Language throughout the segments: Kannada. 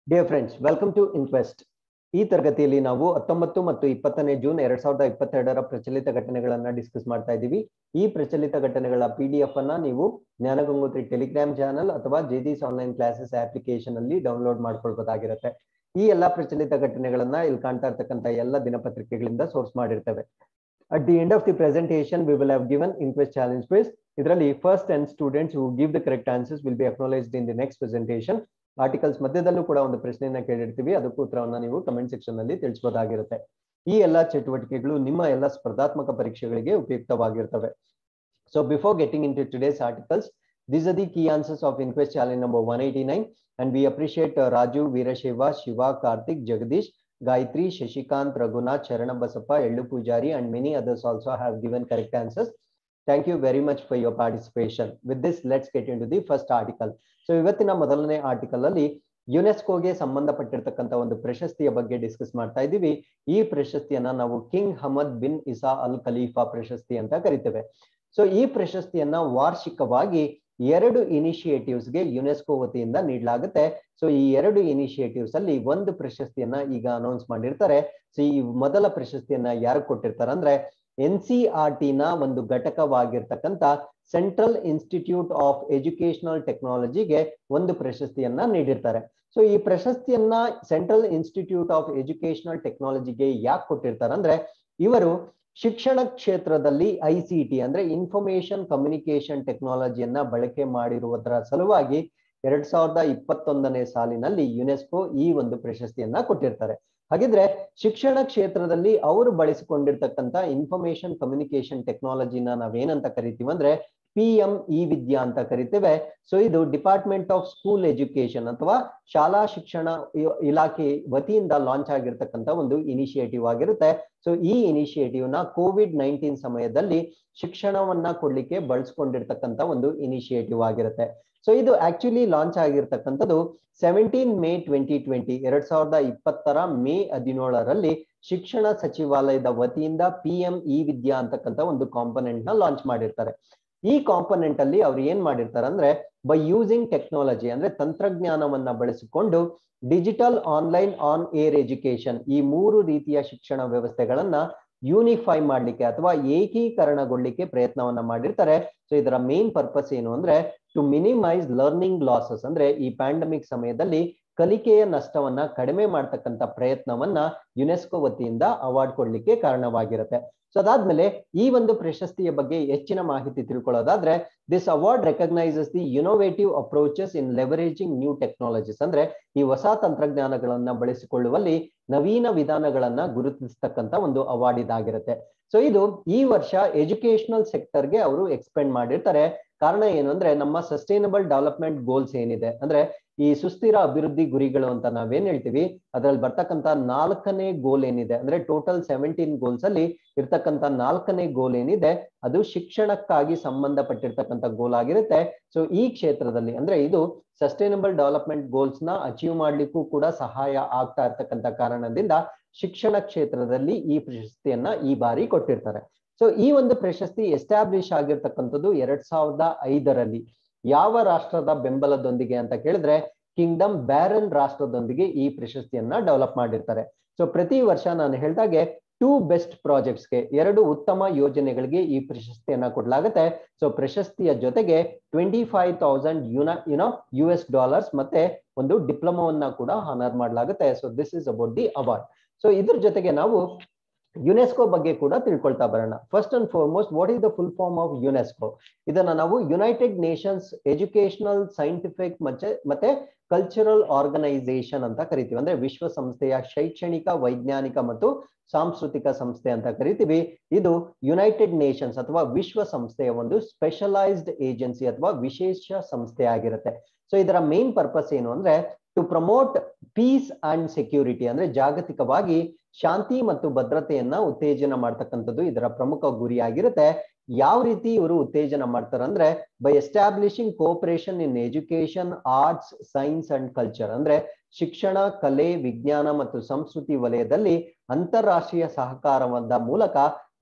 dear friends welcome to Inquest ಈ ತರಗತಿಯಲ್ಲಿ ನಾವು ಹತ್ತೊಂಬತ್ತು ಮತ್ತು ಇಪ್ಪತ್ತನೇ ಜೂನ್ ಎರಡ್ ಸಾವಿರದ ಇಪ್ಪತ್ತೆರಡರ ಪ್ರಚಲಿತ ಘಟನೆಗಳನ್ನ ಡಿಸ್ಕಸ್ ಮಾಡ್ತಾ ಇದ್ದೀವಿ ಈ ಪ್ರಚಲಿತ ಘಟನೆಗಳ ಪಿ ಡಿ ಎಫ್ ಅನ್ನ ನೀವು ಜ್ಞಾನಗಂಗೋತ್ರಿ ಟೆಲಿಗ್ರಾಮ್ ಚಾನಲ್ ಅಥವಾ ಜೆದಿಸ್ ಆನ್ಲೈನ್ ಕ್ಲಾಸಸ್ ಅಪ್ಲಿಕೇಶನ್ ಅಲ್ಲಿ ಡೌನ್ಲೋಡ್ ಮಾಡ್ಕೊಳ್ಬಹುದಾಗಿರುತ್ತೆ ಈ ಎಲ್ಲಾ ಪ್ರಚಲಿತ ಘಟನೆಗಳನ್ನ ಇಲ್ಲಿ ಕಾಣ್ತಾ ಇರ್ತಕ್ಕಂಥ ಎಲ್ಲ ದಿನಪತ್ರಿಕೆಗಳಿಂದ ಸೋರ್ಸ್ ಮಾಡಿರ್ತೇವೆ at the end of the presentation we will have given Inquest challenge quiz ಇದರಲ್ಲಿ first and students who give the correct answers will be acknowledged in the next presentation articles ಮಧ್ಯದಲ್ಲೂ ಕೂಡ ಒಂದು ಪ್ರಶ್ನೆಯನ್ನ ಕೇಳಿರ್ತೀವಿ ಅದಕ್ಕೂ ಉತ್ತರವನ್ನ ನೀವು ಕಮೆಂಟ್ ಸೆಕ್ಷನ್ ನಲ್ಲಿ ತಿಳಿಸಬಹುದಾಗಿರುತ್ತೆ ಈ ಎಲ್ಲಾ ಚಟುವಟಿಕೆಗಳು ನಿಮ್ಮ ಎಲ್ಲ ಸ್ಪರ್ಧಾತ್ಮಕ ಪರೀಕ್ಷೆಗಳಿಗೆ ಉಪಯುಕ್ತವಾಗಿರ್ತವೆ so before getting into today's articles these are the key answers of inquest challenge number one eighty nine and we appreciate Raju Veerashaiva Shiva Karthik Jagadish Gayatri Shashikant Raghunath Sharanabasappa ಎಳ್ಳು Poojari and many others also have given correct answers thank you very much for your participation with this let's get into the first article so ಇವತ್ತಿನ ಮೊದಲನೇ ಆರ್ಟಿಕಲ್ ಅಲ್ಲಿ ಯುನೆಸ್ಕೋಗೆ ಸಂಬಂಧಪಟ್ಟಿರ್ತಕ್ಕಂಥ ಒಂದು ಪ್ರಶಸ್ತಿಯ ಬಗ್ಗೆ ಡಿಸ್ಕಸ್ ಮಾಡ್ತಾ ಇದ್ದೀವಿ ಈ ಪ್ರಶಸ್ತಿಯನ್ನ ನಾವು King Hamad bin Isa Al Khalifa ಪ್ರಶಸ್ತಿ ಅಂತ ಕರಿತೇವೆ ಸೊ ಈ ಪ್ರಶಸ್ತಿಯನ್ನ ವಾರ್ಷಿಕವಾಗಿ ಎರಡು ಇನಿಷಿಯೇಟಿವ್ಸ್ ಗೆ ಯುನೆಸ್ಕೋ ವತಿಯಿಂದ ನೀಡಲಾಗುತ್ತೆ ಸೊ ಈ ಎರಡು ಇನಿಷಿಯೇಟಿವ್ಸ್ ಅಲ್ಲಿ ಒಂದು ಪ್ರಶಸ್ತಿಯನ್ನ ಈಗ ಅನೌನ್ಸ್ ಮಾಡಿರ್ತಾರೆ ಸೊ ಈ ಮೊದಲ ಪ್ರಶಸ್ತಿಯನ್ನ ಯಾರು ಕೊಟ್ಟಿರ್ತಾರೆ ಅಂದ್ರೆ ಎನ್ ಸಿ ಆರ್ ಟಿ ನ ಒಂದು ಘಟಕವಾಗಿರ್ತಕ್ಕಂಥ ಸೆಂಟ್ರಲ್ ಇನ್ಸ್ಟಿಟ್ಯೂಟ್ ಆಫ್ ಎಜುಕೇಶನಲ್ ಟೆಕ್ನಾಲಜಿಗೆ ಒಂದು ಪ್ರಶಸ್ತಿಯನ್ನ ನೀಡಿರ್ತಾರೆ ಸೊ ಈ ಪ್ರಶಸ್ತಿಯನ್ನ ಸೆಂಟ್ರಲ್ ಇನ್ಸ್ಟಿಟ್ಯೂಟ್ ಆಫ್ ಎಜುಕೇಶನಲ್ ಟೆಕ್ನಾಲಜಿಗೆ ಯಾಕೆ ಕೊಟ್ಟಿರ್ತಾರೆ ಅಂದ್ರೆ ಇವರು ಶಿಕ್ಷಣ ಕ್ಷೇತ್ರದಲ್ಲಿ ಐ ಸಿ ಟಿ ಅಂದ್ರೆ ಇನ್ಫಾರ್ಮೇಶನ್ ಕಮ್ಯುನಿಕೇಶನ್ ಟೆಕ್ನಾಲಜಿಯನ್ನ ಬಳಕೆ ಮಾಡಿರುವುದರ ಸಲುವಾಗಿ ಎರಡ್ ಸಾವಿರದ ಇಪ್ಪತ್ತೊಂದನೇ ಸಾಲಿನಲ್ಲಿ ಯುನೆಸ್ಕೋ ಈ ಒಂದು ಪ್ರಶಸ್ತಿಯನ್ನ ಕೊಟ್ಟಿರ್ತಾರೆ ಹಾಗಿದ್ರೆ ಶಿಕ್ಷಣ ಕ್ಷೇತ್ರದಲ್ಲಿ ಅವರು ಬಳಸಿಕೊಂಡಿರ್ತಕ್ಕಂಥ ಇನ್ಫಾರ್ಮೇಶನ್ ಕಮ್ಯುನಿಕೇಶನ್ ಟೆಕ್ನಾಲಜಿನ ನಾವೇನಂತ ಕರಿತೀವಿ ಅಂದ್ರೆ ಪಿ ಎಂ ಇ ವಿದ್ಯಾ ಅಂತ ಕರಿತೇವೆ ಸೊ ಇದು ಡಿಪಾರ್ಟ್ಮೆಂಟ್ ಆಫ್ ಸ್ಕೂಲ್ ಎಜುಕೇಶನ್ ಅಥವಾ ಶಾಲಾ ಶಿಕ್ಷಣ ಇಲಾಖೆ ವತಿಯಿಂದ ಲಾಂಚ್ ಆಗಿರ್ತಕ್ಕಂಥ ಒಂದು ಇನಿಷಿಯೇಟಿವ್ ಆಗಿರುತ್ತೆ ಸೊ ಈ ಇನಿಷಿಯೇಟಿವ್ ನ ಕೋವಿಡ್ ನೈನ್ಟೀನ್ ಸಮಯದಲ್ಲಿ ಶಿಕ್ಷಣವನ್ನ ಕೊಡ್ಲಿಕ್ಕೆ ಬಳಸ್ಕೊಂಡಿರ್ತಕ್ಕಂಥ ಒಂದು ಇನಿಷಿಯೇಟಿವ್ ಆಗಿರುತ್ತೆ ಸೊ ಇದು ಆಕ್ಚುಲಿ ಲಾಂಚ್ ಆಗಿರ್ತಕ್ಕಂಥದ್ದು ಸೆವೆಂಟೀನ್ ಮೇ ಟ್ವೆಂಟಿ ಟ್ವೆಂಟಿ ಎರಡ್ ಸಾವಿರದ ಇಪ್ಪತ್ತರ ಮೇ ಹದಿನೇಳರಲ್ಲಿ ಶಿಕ್ಷಣ ಸಚಿವಾಲಯದ ವತಿಯಿಂದ ಪಿ ಎಂ ಇ ವಿದ್ಯಾ ಅಂತಕ್ಕಂಥ ಒಂದು ಕಾಂಪೊನೆಂಟ್ ನ ಲಾಂಚ್ ಮಾಡಿರ್ತಾರೆ ಈ ಕಾಂಪೊನೆಂಟ್ ಅಲ್ಲಿ ಅವ್ರು ಏನ್ ಮಾಡಿರ್ತಾರೆ ಅಂದ್ರೆ ಬೈ ಯೂಸಿಂಗ್ ಟೆಕ್ನಾಲಜಿ ಅಂದ್ರೆ ತಂತ್ರಜ್ಞಾನವನ್ನ ಬಳಸಿಕೊಂಡು digital online on air education ಈ ಮೂರು ರೀತಿಯ ಶಿಕ್ಷಣ ವ್ಯವಸ್ಥೆಗಳನ್ನ ಯೂನಿಫೈ ಮಾಡ್ಲಿಕ್ಕೆ ಅಥವಾ ಏಕೀಕರಣಗೊಳ್ಳಿಕ್ಕೆ ಪ್ರಯತ್ನವನ್ನ ಮಾಡಿರ್ತಾರೆ ಸೊ ಇದರ ಮೇನ್ ಪರ್ಪಸ್ ಏನು ಅಂದ್ರೆ ಟು ಮಿನಿಮೈಸ್ ಲರ್ನಿಂಗ್ ಲಾಸಸ್ ಅಂದ್ರೆ ಈ ಪ್ಯಾಂಡಮಿಕ್ ಸಮಯದಲ್ಲಿ ಕಲಿಕೆಯ ನಷ್ಟವನ್ನ ಕಡಿಮೆ ಮಾಡ್ತಕ್ಕಂಥ ಪ್ರಯತ್ನವನ್ನ ಯುನೆಸ್ಕೋ ವತಿಯಿಂದ ಅವಾರ್ಡ್ ಕೊಡ್ಲಿಕ್ಕೆ ಕಾರಣವಾಗಿರುತ್ತೆ ಸೊ ಅದಾದ್ಮೇಲೆ ಈ ಒಂದು ಪ್ರಶಸ್ತಿಯ ಬಗ್ಗೆ ಹೆಚ್ಚಿನ ಮಾಹಿತಿ ತಿಳ್ಕೊಳ್ಳೋದಾದ್ರೆ this award recognises the innovative approaches in leveraging new technologies ಅಂದ್ರೆ ಈ ಹೊಸ ತಂತ್ರಜ್ಞಾನಗಳನ್ನ ಬಳಸಿಕೊಳ್ಳುವಲ್ಲಿ ನವೀನ ವಿಧಾನಗಳನ್ನ ಗುರುತಿಸ್ತಕ್ಕಂಥ ಒಂದು ಅವಾರ್ಡ್ ಇದಾಗಿರುತ್ತೆ ಸೊ ಇದು ಈ ವರ್ಷ ಎಜುಕೇಶನಲ್ ಸೆಕ್ಟರ್ಗೆ ಅವರು ಎಕ್ಸ್ಪೆಂಡ್ ಮಾಡಿರ್ತಾರೆ ಕಾರಣ ಏನು ಅಂದ್ರೆ ನಮ್ಮ ಸಸ್ಟೈನಬಲ್ ಡೆವಲಪ್ಮೆಂಟ್ ಗೋಲ್ಸ್ ಏನಿದೆ ಅಂದ್ರೆ ಈ ಸುಸ್ಥಿರ ಅಭಿವೃದ್ಧಿ ಗುರಿಗಳು ಅಂತ ನಾವೇನ್ ಹೇಳ್ತೀವಿ ಅದ್ರಲ್ಲಿ ಬರ್ತಕ್ಕಂತ ನಾಲ್ಕನೇ ಗೋಲ್ ಏನಿದೆ ಅಂದ್ರೆ ಟೋಟಲ್ ಸೆವೆಂಟೀನ್ ಗೋಲ್ಸ್ ಅಲ್ಲಿ ಇರ್ತಕ್ಕಂತ ನಾಲ್ಕನೇ ಗೋಲ್ ಏನಿದೆ ಅದು ಶಿಕ್ಷಣಕ್ಕಾಗಿ ಸಂಬಂಧಪಟ್ಟಿರ್ತಕ್ಕಂಥ ಗೋಲ್ ಆಗಿರುತ್ತೆ ಸೊ ಈ ಕ್ಷೇತ್ರದಲ್ಲಿ ಅಂದ್ರೆ ಇದು ಸಸ್ಟೈನಬಲ್ ಡೆವಲಪ್ಮೆಂಟ್ ಗೋಲ್ಸ್ ನ ಅಚೀವ್ ಮಾಡ್ಲಿಕ್ಕೂ ಕೂಡ ಸಹಾಯ ಆಗ್ತಾ ಇರ್ತಕ್ಕಂಥ ಕಾರಣದಿಂದ ಶಿಕ್ಷಣ ಕ್ಷೇತ್ರದಲ್ಲಿ ಈ ಪ್ರಶಸ್ತಿಯನ್ನ ಈ ಬಾರಿ ಕೊಟ್ಟಿರ್ತಾರೆ ಸೊ ಈ ಒಂದು ಪ್ರಶಸ್ತಿ ಎಸ್ಟಾಬ್ಲಿಷ್ ಆಗಿರ್ತಕ್ಕಂಥದ್ದು ಎರಡ್ ಸಾವಿರದ ಐದರಲ್ಲಿ ಯಾವ ರಾಷ್ಟ್ರದ ಬೆಂಬಲದೊಂದಿಗೆ ಅಂತ ಕೇಳಿದ್ರೆ ಕಿಂಗ್ಡಮ್ ಬ್ಯಾರನ್ ರಾಷ್ಟ್ರದೊಂದಿಗೆ ಈ ಪ್ರಶಸ್ತಿಯನ್ನ ಡೆವಲಪ್ ಮಾಡಿರ್ತಾರೆ ಸೊ ಪ್ರತಿ ವರ್ಷ ನಾನು ಹೇಳ್ದಾಗೆ ಟೂ ಬೆಸ್ಟ್ ಪ್ರಾಜೆಕ್ಟ್ಸ್ಗೆ ಎರಡು ಉತ್ತಮ ಯೋಜನೆಗಳಿಗೆ ಈ ಪ್ರಶಸ್ತಿಯನ್ನ ಕೊಡ್ಲಾಗುತ್ತೆ ಸೊ ಪ್ರಶಸ್ತಿಯ ಜೊತೆಗೆ ಟ್ವೆಂಟಿ ಫೈವ್ ತೌಸಂಡ್ ಯುನ ಯುನೋ ಯು ಎಸ್ ಡಾಲರ್ಸ್ ಮತ್ತೆ ಒಂದು ಡಿಪ್ಲೊಮಾವನ್ನ ಕೂಡ ಹಾನರ್ ಮಾಡಲಾಗುತ್ತೆ so this is about the award so ಇದ್ರ ಜೊತೆಗೆ ನಾವು ಯುನೆಸ್ಕೋ ಬಗ್ಗೆ ಕೂಡ ತಿಳ್ಕೊಳ್ತಾ ಬರೋಣ first and foremost what is the full form of UNESCO ಇದನ್ನ ನಾವು ಯುನೈಟೆಡ್ ನೇಷನ್ಸ್ ಎಜುಕೇಶನಲ್ ಸೈಂಟಿಫಿಕ್ ಮತ್ತೆ ಮತ್ತೆ ಕಲ್ಚರಲ್ ಆರ್ಗನೈಸೇಷನ್ ಅಂತ ಕರಿತೀವಿ ಅಂದ್ರೆ ವಿಶ್ವಸಂಸ್ಥೆಯ ಶೈಕ್ಷಣಿಕ ವೈಜ್ಞಾನಿಕ ಮತ್ತು ಸಾಂಸ್ಕೃತಿಕ ಸಂಸ್ಥೆ ಅಂತ ಕರಿತೀವಿ ಇದು ಯುನೈಟೆಡ್ ನೇಷನ್ಸ್ ಅಥವಾ ವಿಶ್ವಸಂಸ್ಥೆಯ ಒಂದು ಸ್ಪೆಷಲೈಸ್ಡ್ ಏಜೆನ್ಸಿ ಅಥವಾ ವಿಶೇಷ ಸಂಸ್ಥೆ ಆಗಿರುತ್ತೆ ಸೊ ಇದರ ಮೇನ್ ಪರ್ಪಸ್ ಏನು ಅಂದ್ರೆ to promote peace and security ಅಂದ್ರೆ ಜಾಗತಿಕವಾಗಿ ಶಾಂತಿ ಮತ್ತು ಭದ್ರತೆಯನ್ನ ಉತ್ತೇಜನ ಮಾಡ್ತಕ್ಕಂಥದ್ದು ಇದರ ಪ್ರಮುಖ ಗುರಿಯಾಗಿರುತ್ತೆ ಯಾವ ರೀತಿ ಇವರು ಉತ್ತೇಜನ ಮಾಡ್ತಾರೆ ಅಂದ್ರೆ by establishing cooperation in education arts science and culture ಅಂದ್ರೆ ಶಿಕ್ಷಣ ಕಲೆ ವಿಜ್ಞಾನ ಮತ್ತು ಸಂಸ್ಕೃತಿ ವಲಯದಲ್ಲಿ ಅಂತಾರಾಷ್ಟ್ರೀಯ ಸಹಕಾರದ ಮೂಲಕ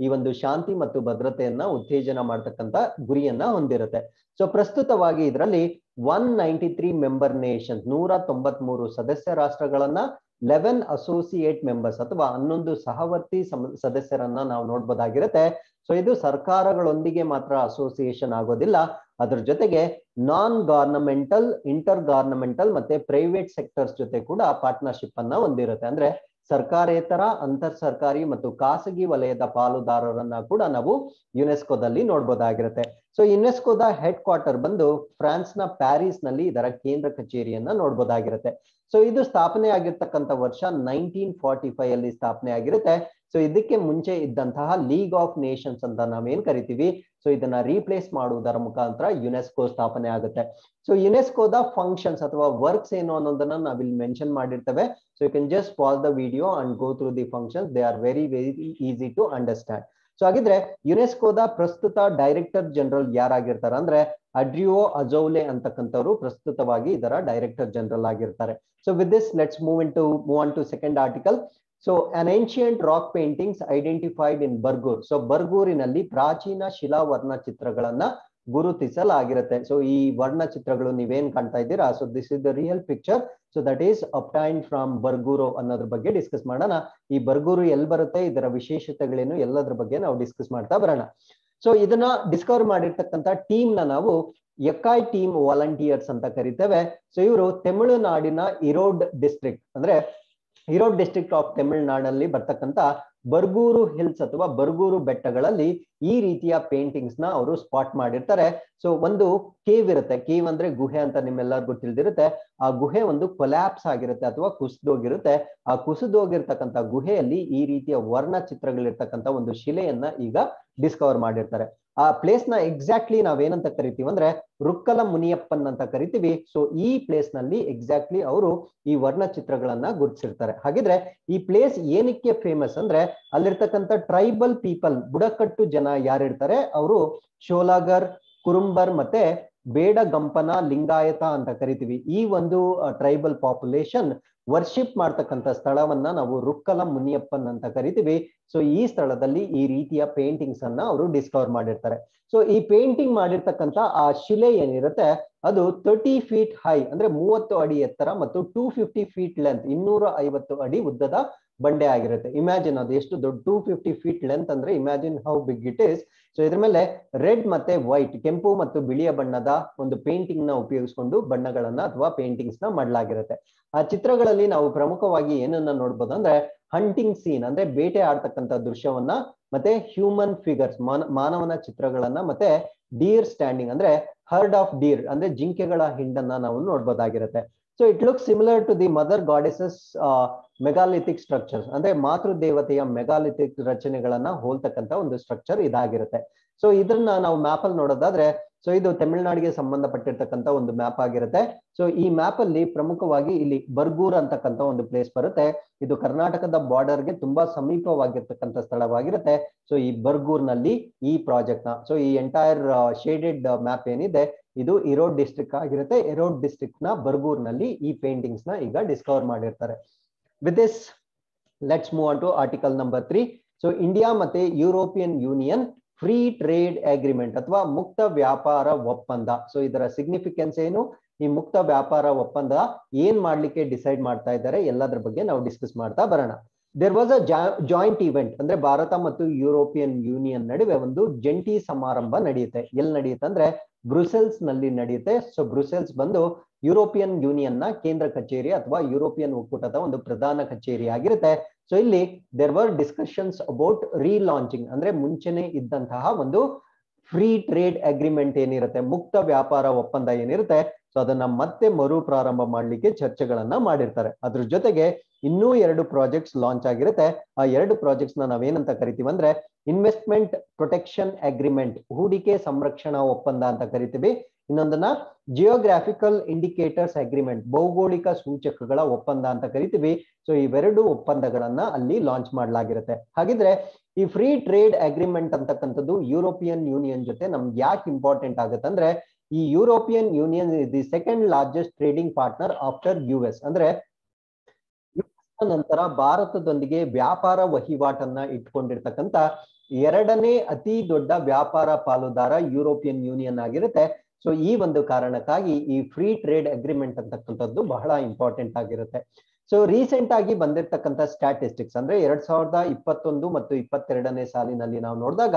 ಈ ಒಂದು ಶಾಂತಿ ಮತ್ತು ಭದ್ರತೆಯನ್ನ ಉತ್ತೇಜನ ಮಾಡ್ತಕ್ಕಂತ ಗುರಿಯನ್ನ ಹೊಂದಿರುತ್ತೆ ಸೊ ಪ್ರಸ್ತುತವಾಗಿ ಇದರಲ್ಲಿ one ninety three member nation ನೂರ ತೊಂಬತ್ ಮೂರು ಸದಸ್ಯ ರಾಷ್ಟ್ರಗಳನ್ನ ಲೆವೆನ್ ಅಸೋಸಿಯೇಟ್ ಮೆಂಬರ್ಸ್ ಅಥವಾ ಹನ್ನೊಂದು ಸಹವರ್ತಿ ಸದಸ್ಯರನ್ನ ನಾವು ನೋಡ್ಬೋದಾಗಿರುತ್ತೆ ಸೊ ಇದು ಸರ್ಕಾರಗಳೊಂದಿಗೆ ಮಾತ್ರ ಅಸೋಸಿಯೇಷನ್ ಆಗೋದಿಲ್ಲ ಅದ್ರ ಜೊತೆಗೆ ನಾನ್ ಗಾರ್ನಮೆಂಟಲ್ ಇಂಟರ್ ಗಾರ್ನಮೆಂಟಲ್ ಮತ್ತೆ ಪ್ರೈವೇಟ್ ಸೆಕ್ಟರ್ಸ್ ಜೊತೆ ಕೂಡ ಪಾರ್ಟ್ನರ್ಶಿಪ್ ಅನ್ನ ಹೊಂದಿರುತ್ತೆ ಅಂದ್ರೆ ಸರ್ಕಾರೇತರ ಅಂತರ್ ಸರ್ಕಾರಿ ಮತ್ತು ಖಾಸಗಿ ವಲಯದ ಪಾಲುದಾರರನ್ನ ಕೂಡ ನಾವು ಯುನೆಸ್ಕೋದಲ್ಲಿ ನೋಡ್ಬೋದಾಗಿರುತ್ತೆ ಸೊ ಯುನೆಸ್ಕೋದ ಹೆಡ್ ಕ್ವಾರ್ಟರ್ ಬಂದು ಫ್ರಾನ್ಸ್ ನ ಪ್ಯಾರಿಸ್ ನಲ್ಲಿ ಇದರ ಕೇಂದ್ರ ಕಚೇರಿಯನ್ನ ನೋಡ್ಬೋದಾಗಿರುತ್ತೆ ಸೊ ಇದು ಸ್ಥಾಪನೆ ಆಗಿರ್ತಕ್ಕಂಥ ವರ್ಷ ನೈನ್ಟೀನ್ ಫಾರ್ಟಿ ಫೈವ್ ಅಲ್ಲಿ ಸ್ಥಾಪನೆ ಆಗಿರುತ್ತೆ ಸೊ ಇದಕ್ಕೆ ಮುಂಚೆ ಇದ್ದಂತಹ ಲೀಗ್ ಆಫ್ ನೇಷನ್ಸ್ ಅಂತ ನಾವೇನ್ ಕರಿತೀವಿ ಸೊ ಇದನ್ನ ರೀಪ್ಲೇಸ್ ಮಾಡುವುದರ ಮುಖಾಂತರ ಯುನೆಸ್ಕೋ ಸ್ಥಾಪನೆ ಆಗುತ್ತೆ ಸೊ ಯುನೆಸ್ಕೋದ ಫಂಕ್ಷನ್ಸ್ ಅಥವಾ ವರ್ಕ್ಸ್ ಏನು ಅನ್ನೋದನ್ನ ನಾವಿಲ್ಲಿ ಮೆನ್ಷನ್ ಮಾಡಿರ್ತೇವೆ so you can just pass the video and go through the functions they are very very easy to understand so ಹಾಗಿದ್ರೆ ಯುನೆಸ್ಕೋದ ಪ್ರಸ್ತುತ ಡೈರೆಕ್ಟರ್ ಜನರಲ್ ಯಾರಾಗಿರ್ತಾರೆ ಅಂದ್ರೆ ಅಡ್ರಿಯೋ ಅಜೌಲೆ ಅಂತಕ್ಕಂಥವ್ರು ಪ್ರಸ್ತುತವಾಗಿ ಇದರ ಡೈರೆಕ್ಟರ್ ಜನರಲ್ ಆಗಿರ್ತಾರೆ so with this let's move into move on to second article so an ancient rock paintings identified in Bargur so ಬರ್ಗೂರಿನಲ್ಲಿ ಪ್ರಾಚೀನ ಶಿಲಾ ವರ್ಣ ಚಿತ್ರಗಳನ್ನ ಗುರುತಿಸಲಾಗಿರುತ್ತೆ ಸೊ ಈ ವರ್ಣ ಚಿತ್ರಗಳು ನೀವೇನ್ ಕಾಣ್ತಾ ಇದ್ದೀರಾ so this is the real picture so that is obtain from Bargur ಅನ್ನೋದ್ರ ಬಗ್ಗೆ ಡಿಸ್ಕಸ್ ಮಾಡೋಣ ಈ ಬರ್ಗೂರು ಎಲ್ಲಿ ಬರುತ್ತೆ ಇದರ ವಿಶೇಷತೆಗಳೇನು ಎಲ್ಲದ್ರ ಬಗ್ಗೆ ನಾವು ಡಿಸ್ಕಸ್ ಮಾಡ್ತಾ ಬರೋಣ ಸೊ ಇದನ್ನ ಡಿಸ್ಕವರ್ ಮಾಡಿರ್ತಕ್ಕಂಥ ಟೀಮ್ ನ ನಾವು ಎಕಾಯ್ ಟೀಮ್ ವಾಲಂಟಿಯರ್ಸ್ ಅಂತ ಕರಿತೇವೆ ಸೊ ಇವರು ತಮಿಳುನಾಡಿನ ಇರೋಡ್ ಡಿಸ್ಟ್ರಿಕ್ಟ್ ಅಂದ್ರೆ ಇರೋಡ್ ಡಿಸ್ಟ್ರಿಕ್ಟ್ ಆಫ್ ತಮಿಳುನಾಡಲ್ಲಿ ಬರ್ತಕ್ಕಂತ ಬರ್ಗೂರು ಹಿಲ್ಸ್ ಅಥವಾ ಬರ್ಗೂರು ಬೆಟ್ಟಗಳಲ್ಲಿ ಈ ರೀತಿಯ ಪೇಂಟಿಂಗ್ಸ್ ನ ಅವರು ಸ್ಪಾಟ್ ಮಾಡಿರ್ತಾರೆ ಸೊ ಒಂದು ಕೇವ್ ಇರುತ್ತೆ ಕೇವ್ ಅಂದ್ರೆ ಗುಹೆ ಅಂತ ನಿಮ್ಮೆಲ್ಲರಿಗೂ ತಿಳಿದಿರುತ್ತೆ ಆ ಗುಹೆ ಒಂದು ಕೊಲ್ಯಾಪ್ಸ್ ಆಗಿರುತ್ತೆ ಅಥವಾ ಕುಸಿದೋಗಿರುತ್ತೆ ಆ ಕುಸಿದೋಗಿರ್ತಕ್ಕಂಥ ಗುಹೆಯಲ್ಲಿ ಈ ರೀತಿಯ ವರ್ಣ ಚಿತ್ರಗಳಿರ್ತಕ್ಕಂಥ ಒಂದು ಶಿಲೆಯನ್ನ ಈಗ ಡಿಸ್ಕವರ್ ಮಾಡಿರ್ತಾರೆ ಆ ಪ್ಲೇಸ್ ನ ಎಕ್ಸಾಕ್ಟ್ಲಿ ನಾವೇನಂತ ಕರಿತೀವಿ ಅಂದ್ರೆ ರುಕ್ಕಲ ಮುನಿಯಪ್ಪನ್ ಅಂತ ಕರಿತೀವಿ ಸೊ ಈ ಪ್ಲೇಸ್ ನಲ್ಲಿ ಎಕ್ಸಾಕ್ಟ್ಲಿ ಅವರು ಈ ವರ್ಣ ಚಿತ್ರಗಳನ್ನ ಗುರುತಿಸಿರ್ತಾರೆ ಹಾಗಿದ್ರೆ ಈ ಪ್ಲೇಸ್ ಏನಕ್ಕೆ ಫೇಮಸ್ ಅಂದ್ರೆ ಅಲ್ಲಿರ್ತಕ್ಕಂಥ ಟ್ರೈಬಲ್ ಪೀಪಲ್ ಬುಡಕಟ್ಟು ಜನ ಯಾರಿರ್ತಾರೆ ಅವರು ಶೋಲಾಗರ್ ಕುರುಂಬರ್ ಮತ್ತೆ ಬೇಡ ಗಂಪನ ಲಿಂಗಾಯತ ಅಂತ ಕರಿತೀವಿ ಈ ಒಂದು ಟ್ರೈಬಲ್ ಪಾಪ್ಯುಲೇಷನ್ ವರ್ಷಿಪ್ ಮಾಡ್ತಕ್ಕಂಥ ಸ್ಥಳವನ್ನ ನಾವು ರುಕ್ಕಲ ಮುನಿಯಪ್ಪನ್ ಅಂತ ಕರಿತೀವಿ ಸೊ ಈ ಸ್ಥಳದಲ್ಲಿ ಈ ರೀತಿಯ ಪೇಂಟಿಂಗ್ಸ್ ಅನ್ನ ಅವರು ಡಿಸ್ಕವರ್ ಮಾಡಿರ್ತಾರೆ ಸೊ ಈ ಪೇಂಟಿಂಗ್ ಮಾಡಿರ್ತಕ್ಕಂಥ ಆ ಶಿಲೆ ಏನಿರುತ್ತೆ ಅದು ತರ್ಟಿ ಫೀಟ್ ಹೈ ಅಂದ್ರೆ ಮೂವತ್ತು ಅಡಿ ಎತ್ತರ ಮತ್ತು ಟೂ ಫಿಫ್ಟಿ ಫೀಟ್ ಲೆಂತ್ ಇನ್ನೂರ ಐವತ್ತು ಅಡಿ ಉದ್ದದ ಬಂಡೆ ಆಗಿರುತ್ತೆ ಇಮ್ಯಾಜಿನ್ ಅದು ಎಷ್ಟು ದೊಡ್ಡ ಟೂ ಫಿಫ್ಟಿ ಫೀಟ್ ಲೆಂತ್ ಅಂದ್ರೆ imagine how big it is so ಇದ್ರ ಮೇಲೆ ರೆಡ್ ಮತ್ತೆ ವೈಟ್ ಕೆಂಪು ಮತ್ತು ಬಿಳಿಯ ಬಣ್ಣದ ಒಂದು ಪೇಂಟಿಂಗ್ ನ ಉಪಯೋಗಿಸಿಕೊಂಡು ಬಣ್ಣಗಳನ್ನ ಅಥವಾ ಪೇಂಟಿಂಗ್ಸ್ ನ ಮಾಡಲಾಗಿರುತ್ತೆ ಆ ಚಿತ್ರಗಳಲ್ಲಿ ನಾವು ಪ್ರಮುಖವಾಗಿ ಏನನ್ನ ನೋಡ್ಬೋದು ಅಂದ್ರೆ ಹಂಟಿಂಗ್ ಸೀನ್ ಅಂದ್ರೆ ಬೇಟೆ ಆಡ್ತಕ್ಕಂಥ ದೃಶ್ಯವನ್ನ ಮತ್ತೆ ಹ್ಯೂಮನ್ ಫಿಗರ್ಸ್ ಮಾನವನ ಚಿತ್ರಗಳನ್ನ ಮತ್ತೆ ಡೀರ್ ಸ್ಟ್ಯಾಂಡಿಂಗ್ ಅಂದ್ರೆ ಹರ್ಡ್ ಆಫ್ ಡೀರ್ ಅಂದ್ರೆ ಜಿಂಕೆಗಳ ಹಿಂಡನ್ನ ನಾವು ನೋಡ್ಬೋದಾಗಿರುತ್ತೆ so it look similar to the mother goddesses megalithic structures ಅಂದ್ರೆ ಮಾತೃ ದೇವತೆಯ ಮೆಗಾಲಿಥಿಕ್ ರಚನೆಗಳನ್ನ ಹೋಲ್ತಕ್ಕಂತ ಒಂದು ಸ್ಟ್ರಕ್ಚರ್ ಇದಾಗಿರುತ್ತೆ ಸೊ ಇದನ್ನ ನಾವು ಮ್ಯಾಪ್ ಅಲ್ಲಿ ನೋಡೋದಾದ್ರೆ ಸೊ ಇದು ತಮಿಳುನಾಡಿಗೆ ಸಂಬಂಧಪಟ್ಟಿರ್ತಕ್ಕಂಥ ಒಂದು ಮ್ಯಾಪ್ ಆಗಿರುತ್ತೆ ಸೊ ಈ ಮ್ಯಾಪ್ ಅಲ್ಲಿ ಪ್ರಮುಖವಾಗಿ ಇಲ್ಲಿ ಬರ್ಗೂರ್ ಅಂತಕ್ಕಂಥ ಒಂದು ಪ್ಲೇಸ್ ಬರುತ್ತೆ ಇದು ಕರ್ನಾಟಕದ ಬಾರ್ಡರ್ಗೆ ತುಂಬಾ ಸಮೀಪವಾಗಿರ್ತಕ್ಕಂಥ ಸ್ಥಳವಾಗಿರುತ್ತೆ ಸೊ ಈ ಬರ್ಗೂರ್ ನಲ್ಲಿ ಈ ಪ್ರಾಜೆಕ್ಟ್ ನ ಸೊ ಈ ಎಂಟೈರ್ ಶೇಡೆಡ್ ಮ್ಯಾಪ್ ಏನಿದೆ ಇದು ಇರೋಡ್ ಡಿಸ್ಟ್ರಿಕ್ಟ್ ಆಗಿರುತ್ತೆ ಇರೋಡ್ ಡಿಸ್ಟ್ರಿಕ್ಟ್ ನ ಬರ್ಗೂರ್ ನಲ್ಲಿ ಈ ಪೇಂಟಿಂಗ್ಸ್ ನ ಈಗ ಡಿಸ್ಕವರ್ ಮಾಡಿರ್ತಾರೆ with this let's move on to article number three so India ಮತ್ತೆ European Union free trade agreement ಅಥವಾ ಮುಕ್ತ ವ್ಯಾಪಾರ ಒಪ್ಪಂದ ಸೊ ಇದರ ಸಿಗ್ನಿಫಿಕೆನ್ಸ್ ಏನು ಈ ಮುಕ್ತ ವ್ಯಾಪಾರ ಒಪ್ಪಂದ ಏನ್ ಮಾಡ್ಲಿಕ್ಕೆ ಡಿಸೈಡ್ ಮಾಡ್ತಾ ಇದ್ದಾರೆ ಎಲ್ಲದ್ರ ಬಗ್ಗೆ ನಾವು ಡಿಸ್ಕಸ್ ಮಾಡ್ತಾ ಬರೋಣ there was a joint event ಅಂದ್ರೆ ಭಾರತ ಮತ್ತು ಯುರೋಪಿಯನ್ ಯೂನಿಯನ್ ನಡುವೆ ಒಂದು ಜಂಟಿ ಸಮಾರಂಭ ನಡೆಯುತ್ತೆ ಎಲ್ಲಿ ನಡೆಯುತ್ತೆ ಅಂದ್ರೆ ಬ್ರುಸೆಲ್ಸ್ ನಲ್ಲಿ ನಡೆಯುತ್ತೆ ಸೊ ಬ್ರುಸೆಲ್ಸ್ ಬಂದು ಯುರೋಪಿಯನ್ ಯೂನಿಯನ್ ನ ಕೇಂದ್ರ ಕಚೇರಿ ಅಥವಾ ಯುರೋಪಿಯನ್ ಒಕ್ಕೂಟದ ಒಂದು ಪ್ರಧಾನ ಕಚೇರಿ ಆಗಿರುತ್ತೆ ಸೊ ಇಲ್ಲಿ there were discussions about relaunching ಅಂದ್ರೆ ಮುಂಚೆನೆ ಇದ್ದಂತಹ ಒಂದು ಫ್ರೀ ಟ್ರೇಡ್ ಅಗ್ರಿಮೆಂಟ್ ಏನಿರುತ್ತೆ ಮುಕ್ತ ವ್ಯಾಪಾರ ಒಪ್ಪಂದ ಏನಿರುತ್ತೆ ಸೊ ಅದನ್ನ ಮತ್ತೆ ಮರು ಪ್ರಾರಂಭ ಮಾಡ್ಲಿಕ್ಕೆ ಚರ್ಚೆಗಳನ್ನ ಮಾಡಿರ್ತಾರೆ ಅದ್ರ ಜೊತೆಗೆ ಇನ್ನೂ ಎರಡು ಪ್ರಾಜೆಕ್ಟ್ಸ್ ಲಾಂಚ್ ಆಗಿರುತ್ತೆ ಆ ಎರಡು ಪ್ರಾಜೆಕ್ಟ್ಸ್ ನ ನಾವೇನಂತ ಕರಿತೀವಿ ಅಂದ್ರೆ ಇನ್ವೆಸ್ಟ್ಮೆಂಟ್ ಪ್ರೊಟೆಕ್ಷನ್ ಅಗ್ರಿಮೆಂಟ್ ಹೂಡಿಕೆ ಸಂರಕ್ಷಣಾ ಒಪ್ಪಂದ ಅಂತ ಕರಿತೀವಿ ಇನ್ನೊಂದನ್ನ ಜಿಯೋಗ್ರಾಫಿಕಲ್ ಇಂಡಿಕೇಟರ್ಸ್ ಅಗ್ರಿಮೆಂಟ್ ಭೌಗೋಳಿಕ ಸೂಚಕಗಳ ಒಪ್ಪಂದ ಅಂತ ಕರಿತೀವಿ ಸೊ ಇವೆರಡು ಒಪ್ಪಂದಗಳನ್ನ ಅಲ್ಲಿ ಲಾಂಚ್ ಮಾಡಲಾಗಿರುತ್ತೆ ಹಾಗಿದ್ರೆ ಈ ಫ್ರೀ ಟ್ರೇಡ್ ಅಗ್ರಿಮೆಂಟ್ ಅಂತಕ್ಕಂಥದ್ದು ಯುರೋಪಿಯನ್ ಯೂನಿಯನ್ ಜೊತೆ ನಮ್ಗೆ ಯಾಕೆ ಇಂಪಾರ್ಟೆಂಟ್ ಆಗುತ್ತೆ ಅಂದ್ರೆ ಈ European Union the second largest trading partner after U S ಅಂದ್ರೆ ನಂತರ ಭಾರತದೊಂದಿಗೆ ವ್ಯಾಪಾರ ವಹಿವಾಟನ್ನ ಇಟ್ಕೊಂಡಿರ್ತಕ್ಕಂಥ ಎರಡನೇ ಅತಿ ದೊಡ್ಡ ವ್ಯಾಪಾರ ಪಾಲುದಾರ ಯುರೋಪಿಯನ್ ಯೂನಿಯನ್ ಆಗಿರುತ್ತೆ ಸೊ ಈ ಒಂದು ಕಾರಣಕ್ಕಾಗಿ ಈ ಫ್ರೀ ಟ್ರೇಡ್ ಅಗ್ರಿಮೆಂಟ್ ಅಂತಕ್ಕಂಥದ್ದು ಬಹಳ ಇಂಪಾರ್ಟೆಂಟ್ ಆಗಿರುತ್ತೆ ಸೊ ರೀಸೆಂಟ್ ಆಗಿ ಬಂದಿರತಕ್ಕಂಥ ಸ್ಟ್ಯಾಟಿಸ್ಟಿಕ್ಸ್ ಅಂದ್ರೆ ಎರಡ್ ಸಾವಿರದ ಇಪ್ಪತ್ತೊಂದು ಮತ್ತು ಇಪ್ಪತ್ತೆರಡನೇ ಸಾಲಿನಲ್ಲಿ ನಾವು ನೋಡಿದಾಗ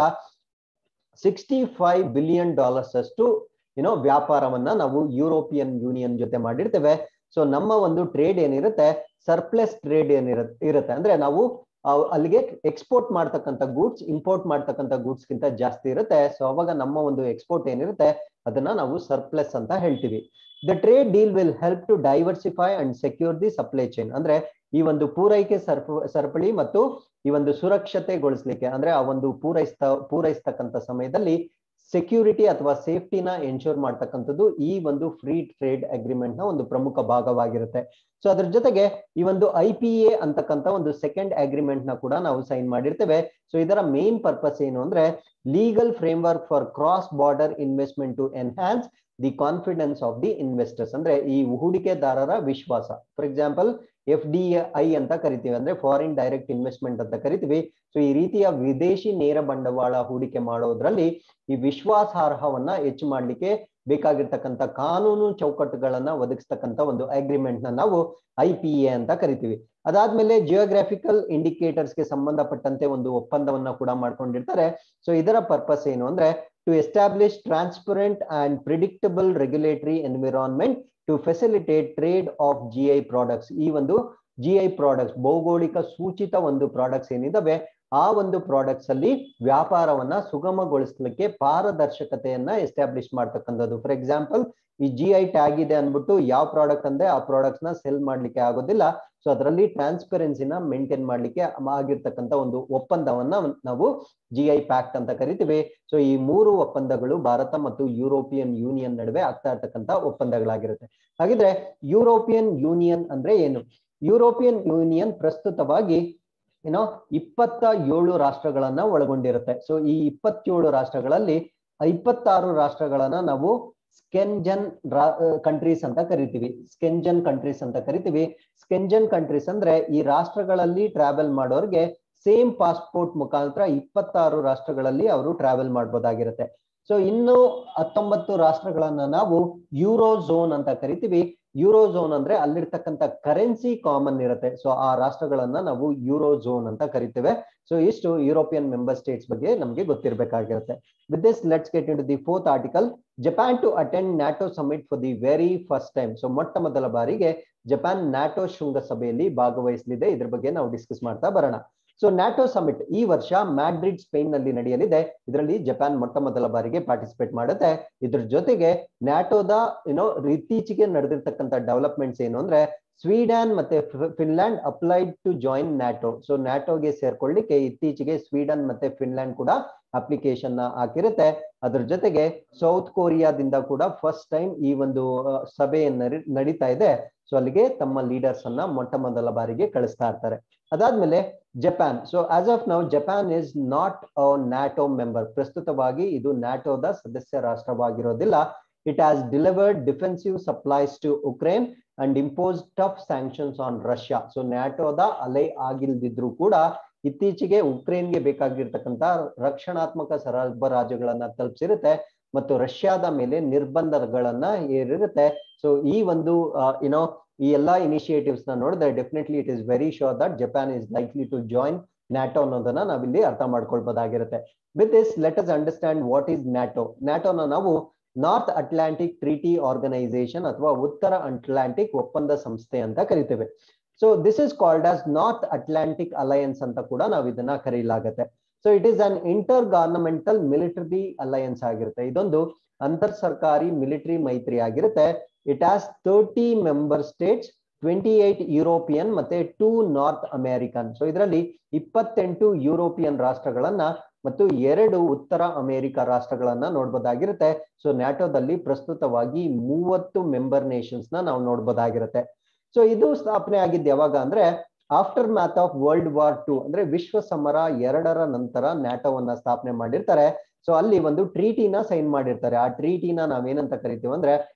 ಸಿಕ್ಸ್ಟಿ ಫೈವ್ ಬಿಲಿಯನ್ ಡಾಲರ್ಸ್ ಅಷ್ಟು ಏನೋ ವ್ಯಾಪಾರವನ್ನ ನಾವು ಯುರೋಪಿಯನ್ ಯೂನಿಯನ್ ಜೊತೆ ಮಾಡಿರ್ತೇವೆ ಸೊ ನಮ್ಮ ಒಂದು ಟ್ರೇಡ್ ಏನಿರುತ್ತೆ ಸರ್ಪ್ಲೆಸ್ ಟ್ರೇಡ್ ಏನಿರುತ್ತೆ ಇರುತ್ತೆ ಅಂದ್ರೆ ನಾವು ಅಲ್ಲಿಗೆ ಎಕ್ಸ್ಪೋರ್ಟ್ ಮಾಡ್ತಕ್ಕಂಥ ಗೂಡ್ಸ್ ಇಂಪೋರ್ಟ್ ಮಾಡ್ತಕ್ಕಂಥ ಗೂಡ್ಸ್ ಗಿಂತ ಜಾಸ್ತಿ ಇರುತ್ತೆ ಸೊ ಅವಾಗ ನಮ್ಮ ಒಂದು ಎಕ್ಸ್ಪೋರ್ಟ್ ಏನಿರುತ್ತೆ ಅದನ್ನ ನಾವು ಸರ್ಪ್ಲೆಸ್ ಅಂತ ಹೇಳ್ತೀವಿ the trade deal will help to diversify and secure the supply chain ಅಂದ್ರೆ ಈ ಒಂದು ಪೂರೈಕೆ ಸರ್ಪ ಸರಪಳಿ ಮತ್ತು ಈ ಒಂದು ಸುರಕ್ಷತೆಗೊಳಿಸ್ಲಿಕ್ಕೆ ಅಂದ್ರೆ ಆ ಒಂದು ಪೂರೈಸ್ತ ಪೂರೈಸ್ತಕ್ಕಂಥ ಸಮಯದಲ್ಲಿ ಸೆಕ್ಯೂರಿಟಿ ಅಥವಾ ಸೇಫ್ಟಿನ ಎನ್ಶೋರ್ ಮಾಡ್ತಕ್ಕಂಥದ್ದು ಈ ಒಂದು ಫ್ರೀ ಟ್ರೇಡ್ ಅಗ್ರಿಮೆಂಟ್ ನ ಒಂದು ಪ್ರಮುಖ ಭಾಗವಾಗಿರುತ್ತೆ ಸೊ ಅದ್ರ ಜೊತೆಗೆ ಈ ಒಂದು ಐ ಪಿ ಎ ಅಂತಕ್ಕಂಥ ಒಂದು ಸೆಕೆಂಡ್ ಅಗ್ರಿಮೆಂಟ್ ನ ಕೂಡ ನಾವು ಸೈನ್ ಮಾಡಿರ್ತೇವೆ ಸೊ ಇದರ ಮೇನ್ ಪರ್ಪಸ್ ಏನು ಅಂದ್ರೆ legal framework for cross border investment to enhance the confidence of the investors ಅಂದ್ರೆ ಈ ಹೂಡಿಕೆದಾರರ ವಿಶ್ವಾಸ for example F D I ಅಂತ ಕರಿತೀವಿ ಅಂದ್ರೆ ಫಾರಿನ್ ಡೈರೆಕ್ಟ್ ಇನ್ವೆಸ್ಟ್ಮೆಂಟ್ ಅಂತ ಕರಿತೀವಿ ಸೊ ಈ ರೀತಿಯ ವಿದೇಶಿ ನೇರ ಬಂಡವಾಳ ಹೂಡಿಕೆ ಮಾಡೋದ್ರಲ್ಲಿ ಈ ವಿಶ್ವಾಸಾರ್ಹವನ್ನ ಹೆಚ್ಚು ಮಾಡ್ಲಿಕ್ಕೆ ಬೇಕಾಗಿರ್ತಕ್ಕಂಥ ಕಾನೂನು ಚೌಕಟ್ಟುಗಳನ್ನ ಒದಗಿಸ್ತಕ್ಕಂಥ ಒಂದು ಅಗ್ರಿಮೆಂಟ್ ನ ನಾವು ಐ ಪಿ ಎ ಅಂತ ಕರಿತೀವಿ ಅದಾದ್ಮೇಲೆ ಜಿಯೋಗ್ರಾಫಿಕಲ್ ಇಂಡಿಕೇಟರ್ಸ್ಗೆ ಸಂಬಂಧಪಟ್ಟಂತೆ ಒಂದು ಒಪ್ಪಂದವನ್ನ ಕೂಡ ಮಾಡ್ಕೊಂಡಿರ್ತಾರೆ ಸೊ ಇದರ ಪರ್ಪಸ್ ಏನು ಅಂದ್ರೆ to establish transparent and predictable regulatory environment to facilitate trade of G I products ಈ ಒಂದು ಜಿ ಐ ಪ್ರಾಡಕ್ಟ್ಸ್ ಭೌಗೋಳಿಕ ಸೂಚಿತ ಒಂದು ಪ್ರಾಡಕ್ಟ್ಸ್ ಏನಿದಾವೆ ಆ ಒಂದು ಪ್ರಾಡಕ್ಟ್ಸ್ ಅಲ್ಲಿ ವ್ಯಾಪಾರವನ್ನ ಸುಗಮಗೊಳಿಸ್ಲಿಕ್ಕೆ ಪಾರದರ್ಶಕತೆಯನ್ನ ಎಸ್ಟಾಬ್ಲಿಷ್ ಮಾಡ್ತಕ್ಕಂಥದ್ದು ಫಾರ್ ಎಕ್ಸಾಂಪಲ್ ಈ ಜಿ ಐ ಟ್ಯಾಗ್ ಇದೆ ಅನ್ಬಿಟ್ಟು ಯಾವ ಪ್ರಾಡಕ್ಟ್ ಅಂದ್ರೆ ಆ ಪ್ರಾಡಕ್ಟ್ಸ್ ನ ಸೆಲ್ ಮಾಡ್ಲಿಕ್ಕೆ ಆಗೋದಿಲ್ಲ ಸೊ ಅದರಲ್ಲಿ ಟ್ರಾನ್ಸ್ಪರೆನ್ಸಿನ ಮೇಂಟೈನ್ ಮಾಡ್ಲಿಕ್ಕೆ ಆಗಿರ್ತಕ್ಕಂಥ ಒಂದು ಒಪ್ಪಂದವನ್ನ ನಾವು ಜಿ ಐ ಪ್ಯಾಕ್ಟ್ ಅಂತ ಕರಿತೀವಿ ಸೊ ಈ ಮೂರು ಒಪ್ಪಂದಗಳು ಭಾರತ ಮತ್ತು ಯುರೋಪಿಯನ್ ಯೂನಿಯನ್ ನಡುವೆ ಆಗ್ತಾ ಇರ್ತಕ್ಕಂಥ ಒಪ್ಪಂದಗಳಾಗಿರುತ್ತೆ ಹಾಗಿದ್ರೆ ಯುರೋಪಿಯನ್ ಯೂನಿಯನ್ ಅಂದ್ರೆ ಏನು ಯುರೋಪಿಯನ್ ಯೂನಿಯನ್ ಪ್ರಸ್ತುತವಾಗಿ ಏನೋ ಇಪ್ಪತ್ತ ಏಳು ರಾಷ್ಟ್ರಗಳನ್ನ ಒಳಗೊಂಡಿರುತ್ತೆ ಸೊ ಈ ಇಪ್ಪತ್ತೇಳು ರಾಷ್ಟ್ರಗಳಲ್ಲಿ ಇಪ್ಪತ್ತಾರು ರಾಷ್ಟ್ರಗಳನ್ನ ನಾವು ಸ್ಕೆಂಜನ್ ಕಂಟ್ರೀಸ್ ಅಂತ ಕರಿತೀವಿ ಸ್ಕೆಂಜನ್ ಕಂಟ್ರೀಸ್ ಅಂತ ಕರಿತೀವಿ ಸ್ಕೆಂಜನ್ ಕಂಟ್ರೀಸ್ ಅಂದ್ರೆ ಈ ರಾಷ್ಟ್ರಗಳಲ್ಲಿ ಟ್ರಾವೆಲ್ ಮಾಡೋರ್ಗೆ ಸೇಮ್ ಪಾಸ್ಪೋರ್ಟ್ ಮುಖಾಂತರ ಇಪ್ಪತ್ತಾರು ರಾಷ್ಟ್ರಗಳಲ್ಲಿ ಅವರು ಟ್ರಾವೆಲ್ ಮಾಡ್ಬೋದಾಗಿರುತ್ತೆ ಸೊ ಇನ್ನು ಹತ್ತೊಂಬತ್ತು ರಾಷ್ಟ್ರಗಳನ್ನ ನಾವು ಯೂರೋ ಝೋನ್ ಅಂತ ಕರಿತೀವಿ ಯೂರೋ ಝೋನ್ ಅಂದ್ರೆ ಅಲ್ಲಿರ್ತಕ್ಕಂಥ ಕರೆನ್ಸಿ ಕಾಮನ್ ಇರುತ್ತೆ ಸೊ ಆ ರಾಷ್ಟ್ರಗಳನ್ನ ನಾವು ಯೂರೋ ಝೋನ್ ಅಂತ ಕರಿತೇವೆ ಸೊ ಇಷ್ಟು ಯುರೋಪಿಯನ್ ಮೆಂಬರ್ ಸ್ಟೇಟ್ಸ್ ಬಗ್ಗೆ ನಮಗೆ ಗೊತ್ತಿರಬೇಕಾಗಿರುತ್ತೆ with this let's get into the fourth article Japan to attend NATO summit for the very first time so ಮೊಟ್ಟ ಮೊದಲ ಬಾರಿಗೆ ಜಪಾನ್ ನ್ಯಾಟೋ ಶೃಂಗಸಭೆಯಲ್ಲಿ ಭಾಗವಹಿಸಲಿದೆ ಇದ್ರ ಬಗ್ಗೆ ನಾವು ಡಿಸ್ಕಸ್ ಮಾಡ್ತಾ ಬರೋಣ ಸೊ ನ್ಯಾಟೋ ಸಮಿಟ್ ಈ ವರ್ಷ ಮ್ಯಾಡ್ರಿಡ್ ಸ್ಪೇನ್ ನಲ್ಲಿ ನಡೆಯಲಿದೆ ಇದರಲ್ಲಿ ಜಪಾನ್ ಮೊಟ್ಟ ಮೊದಲ ಬಾರಿಗೆ ಪಾರ್ಟಿಸಿಪೇಟ್ ಮಾಡುತ್ತೆ ಇದ್ರ ಜೊತೆಗೆ ನ್ಯಾಟೋದ ಏನೋ ಇತ್ತೀಚೆಗೆ ನಡೆದಿರ್ತಕ್ಕಂಥ ಡೆವಲಪ್ಮೆಂಟ್ಸ್ ಏನು ಅಂದ್ರೆ ಸ್ವೀಡನ್ ಮತ್ತೆ Finland applied to join NATO so ನ್ಯಾಟೋಗೆ ಸೇರ್ಕೊಳ್ಳಿಕ್ಕೆ ಇತ್ತೀಚೆಗೆ ಸ್ವೀಡನ್ ಮತ್ತೆ ಫಿನ್ಲ್ಯಾಂಡ್ ಕೂಡ ಅಪ್ಲಿಕೇಶನ್ ಹಾಕಿರುತ್ತೆ ಅದ್ರ ಜೊತೆಗೆ ಸೌತ್ ಕೊರಿಯಾದಿಂದ ಕೂಡ ಫಸ್ಟ್ ಟೈಮ್ ಈ ಒಂದು ಸಭೆಯನ್ನ ನಡೀತಾ ಇದೆ ಸೊ ಅಲ್ಲಿಗೆ ತಮ್ಮ ಲೀಡರ್ಸ್ ಅನ್ನ ಮೊಟ್ಟ ಮೊದಲ ಬಾರಿಗೆ ಕಳಿಸ್ತಾ ಇರ್ತಾರೆ ಅದಾದ್ಮೇಲೆ Japan so as of now Japan is not a NATO member ಪ್ರಸ್ತುತವಾಗಿ ಇದು ನ್ಯಾಟೋದ ಸದಸ್ಯ ರಾಷ್ಟ್ರವಾಗಿರೋದಿಲ್ಲ it has delivered defensive supplies to Ukraine and impose tough sanctions on Russia so ನ್ಯಾಟೋದ ಅಲೆ ಆಗಿಲ್ದಿದ್ರು ಕೂಡ ಇತ್ತೀಚೆಗೆ ಉಕ್ರೇನ್ಗೆ ಬೇಕಾಗಿರ್ತಕ್ಕಂಥ ರಕ್ಷಣಾತ್ಮಕ ಸರಬರಾಜುಗಳನ್ನ ತಲುಪಿಸಿರುತ್ತೆ ಮತ್ತು ರಷ್ಯಾದ ಮೇಲೆ ನಿರ್ಬಂಧಗಳನ್ನ ಏರಿರುತ್ತೆ ಸೊ ಈ ಒಂದು ಯುನೋ ಈ ಎಲ್ಲಾ ಇನಿಷಿಯೇಟಿವ್ಸ್ ನ ನೋಡಿದ್ರೆ definitely it is very sure that Japan is likely to join NATO ಅನ್ನೋದನ್ನ ನಾವಿಲ್ಲಿ ಅರ್ಥ ಮಾಡ್ಕೊಳ್ಬಹುದಾಗಿರುತ್ತೆ with this let us understand what is NATO ನ್ಯಾಟೋನ ನಾವು ನಾರ್ತ್ ಅಟ್ಲಾಂಟಿಕ್ ಟ್ರೀಟಿ ಆರ್ಗನೈಸೇಷನ್ ಅಥವಾ ಉತ್ತರ ಅಟ್ಲಾಂಟಿಕ್ ಒಪ್ಪಂದ ಸಂಸ್ಥೆ ಅಂತ ಕರಿತೇವೆ so this is called as North Atlantic alliance ಅಂತ ಕೂಡ ನಾವು ಇದನ್ನ ಕರೆಯಲಾಗುತ್ತೆ so it is an intergovernmental military alliance ಆಗಿರುತ್ತೆ ಇದೊಂದು ಅಂತರ್ ಸರ್ಕಾರಿ ಮಿಲಿಟರಿ ಮೈತ್ರಿ ಆಗಿರುತ್ತೆ it as thirty member states twenty eight European ಮತ್ತೆ ಟೂ ನಾರ್ತ್ ಅಮೆರಿಕನ್ ಸೊ ಇದರಲ್ಲಿ ಇಪ್ಪತ್ತೆಂಟು ಯುರೋಪಿಯನ್ ರಾಷ್ಟ್ರಗಳನ್ನ ಮತ್ತು ಎರಡು ಉತ್ತರ ಅಮೆರಿಕ ರಾಷ್ಟ್ರಗಳನ್ನ ನೋಡ್ಬೋದಾಗಿರುತ್ತೆ ಸೊ ನ್ಯಾಟೋದಲ್ಲಿ ಪ್ರಸ್ತುತವಾಗಿ ಮೂವತ್ತು ಮೆಂಬರ್ ನೇಷನ್ಸ್ ನ ನಾವು ನೋಡ್ಬೋದಾಗಿರುತ್ತೆ ಸೊ ಇದು ಸ್ಥಾಪನೆ ಆಗಿದ್ದು ಯಾವಾಗ ಅಂದ್ರೆ aftermath of world war two ಅಂದ್ರೆ ವಿಶ್ವ ಸಮರ ಎರಡರ ನಂತರ ನ್ಯಾಟೋವನ್ನ ಸ್ಥಾಪನೆ ಮಾಡಿರ್ತಾರೆ ಸೊ ಅಲ್ಲಿ ಒಂದು ಟ್ರೀಟಿನ ಸೈನ್ ಮಾಡಿರ್ತಾರೆ ಆ ಟ್ರೀಟಿನ ನಾವೇನಂತ ಕರಿತೀವಿ ಅಂದ್ರೆ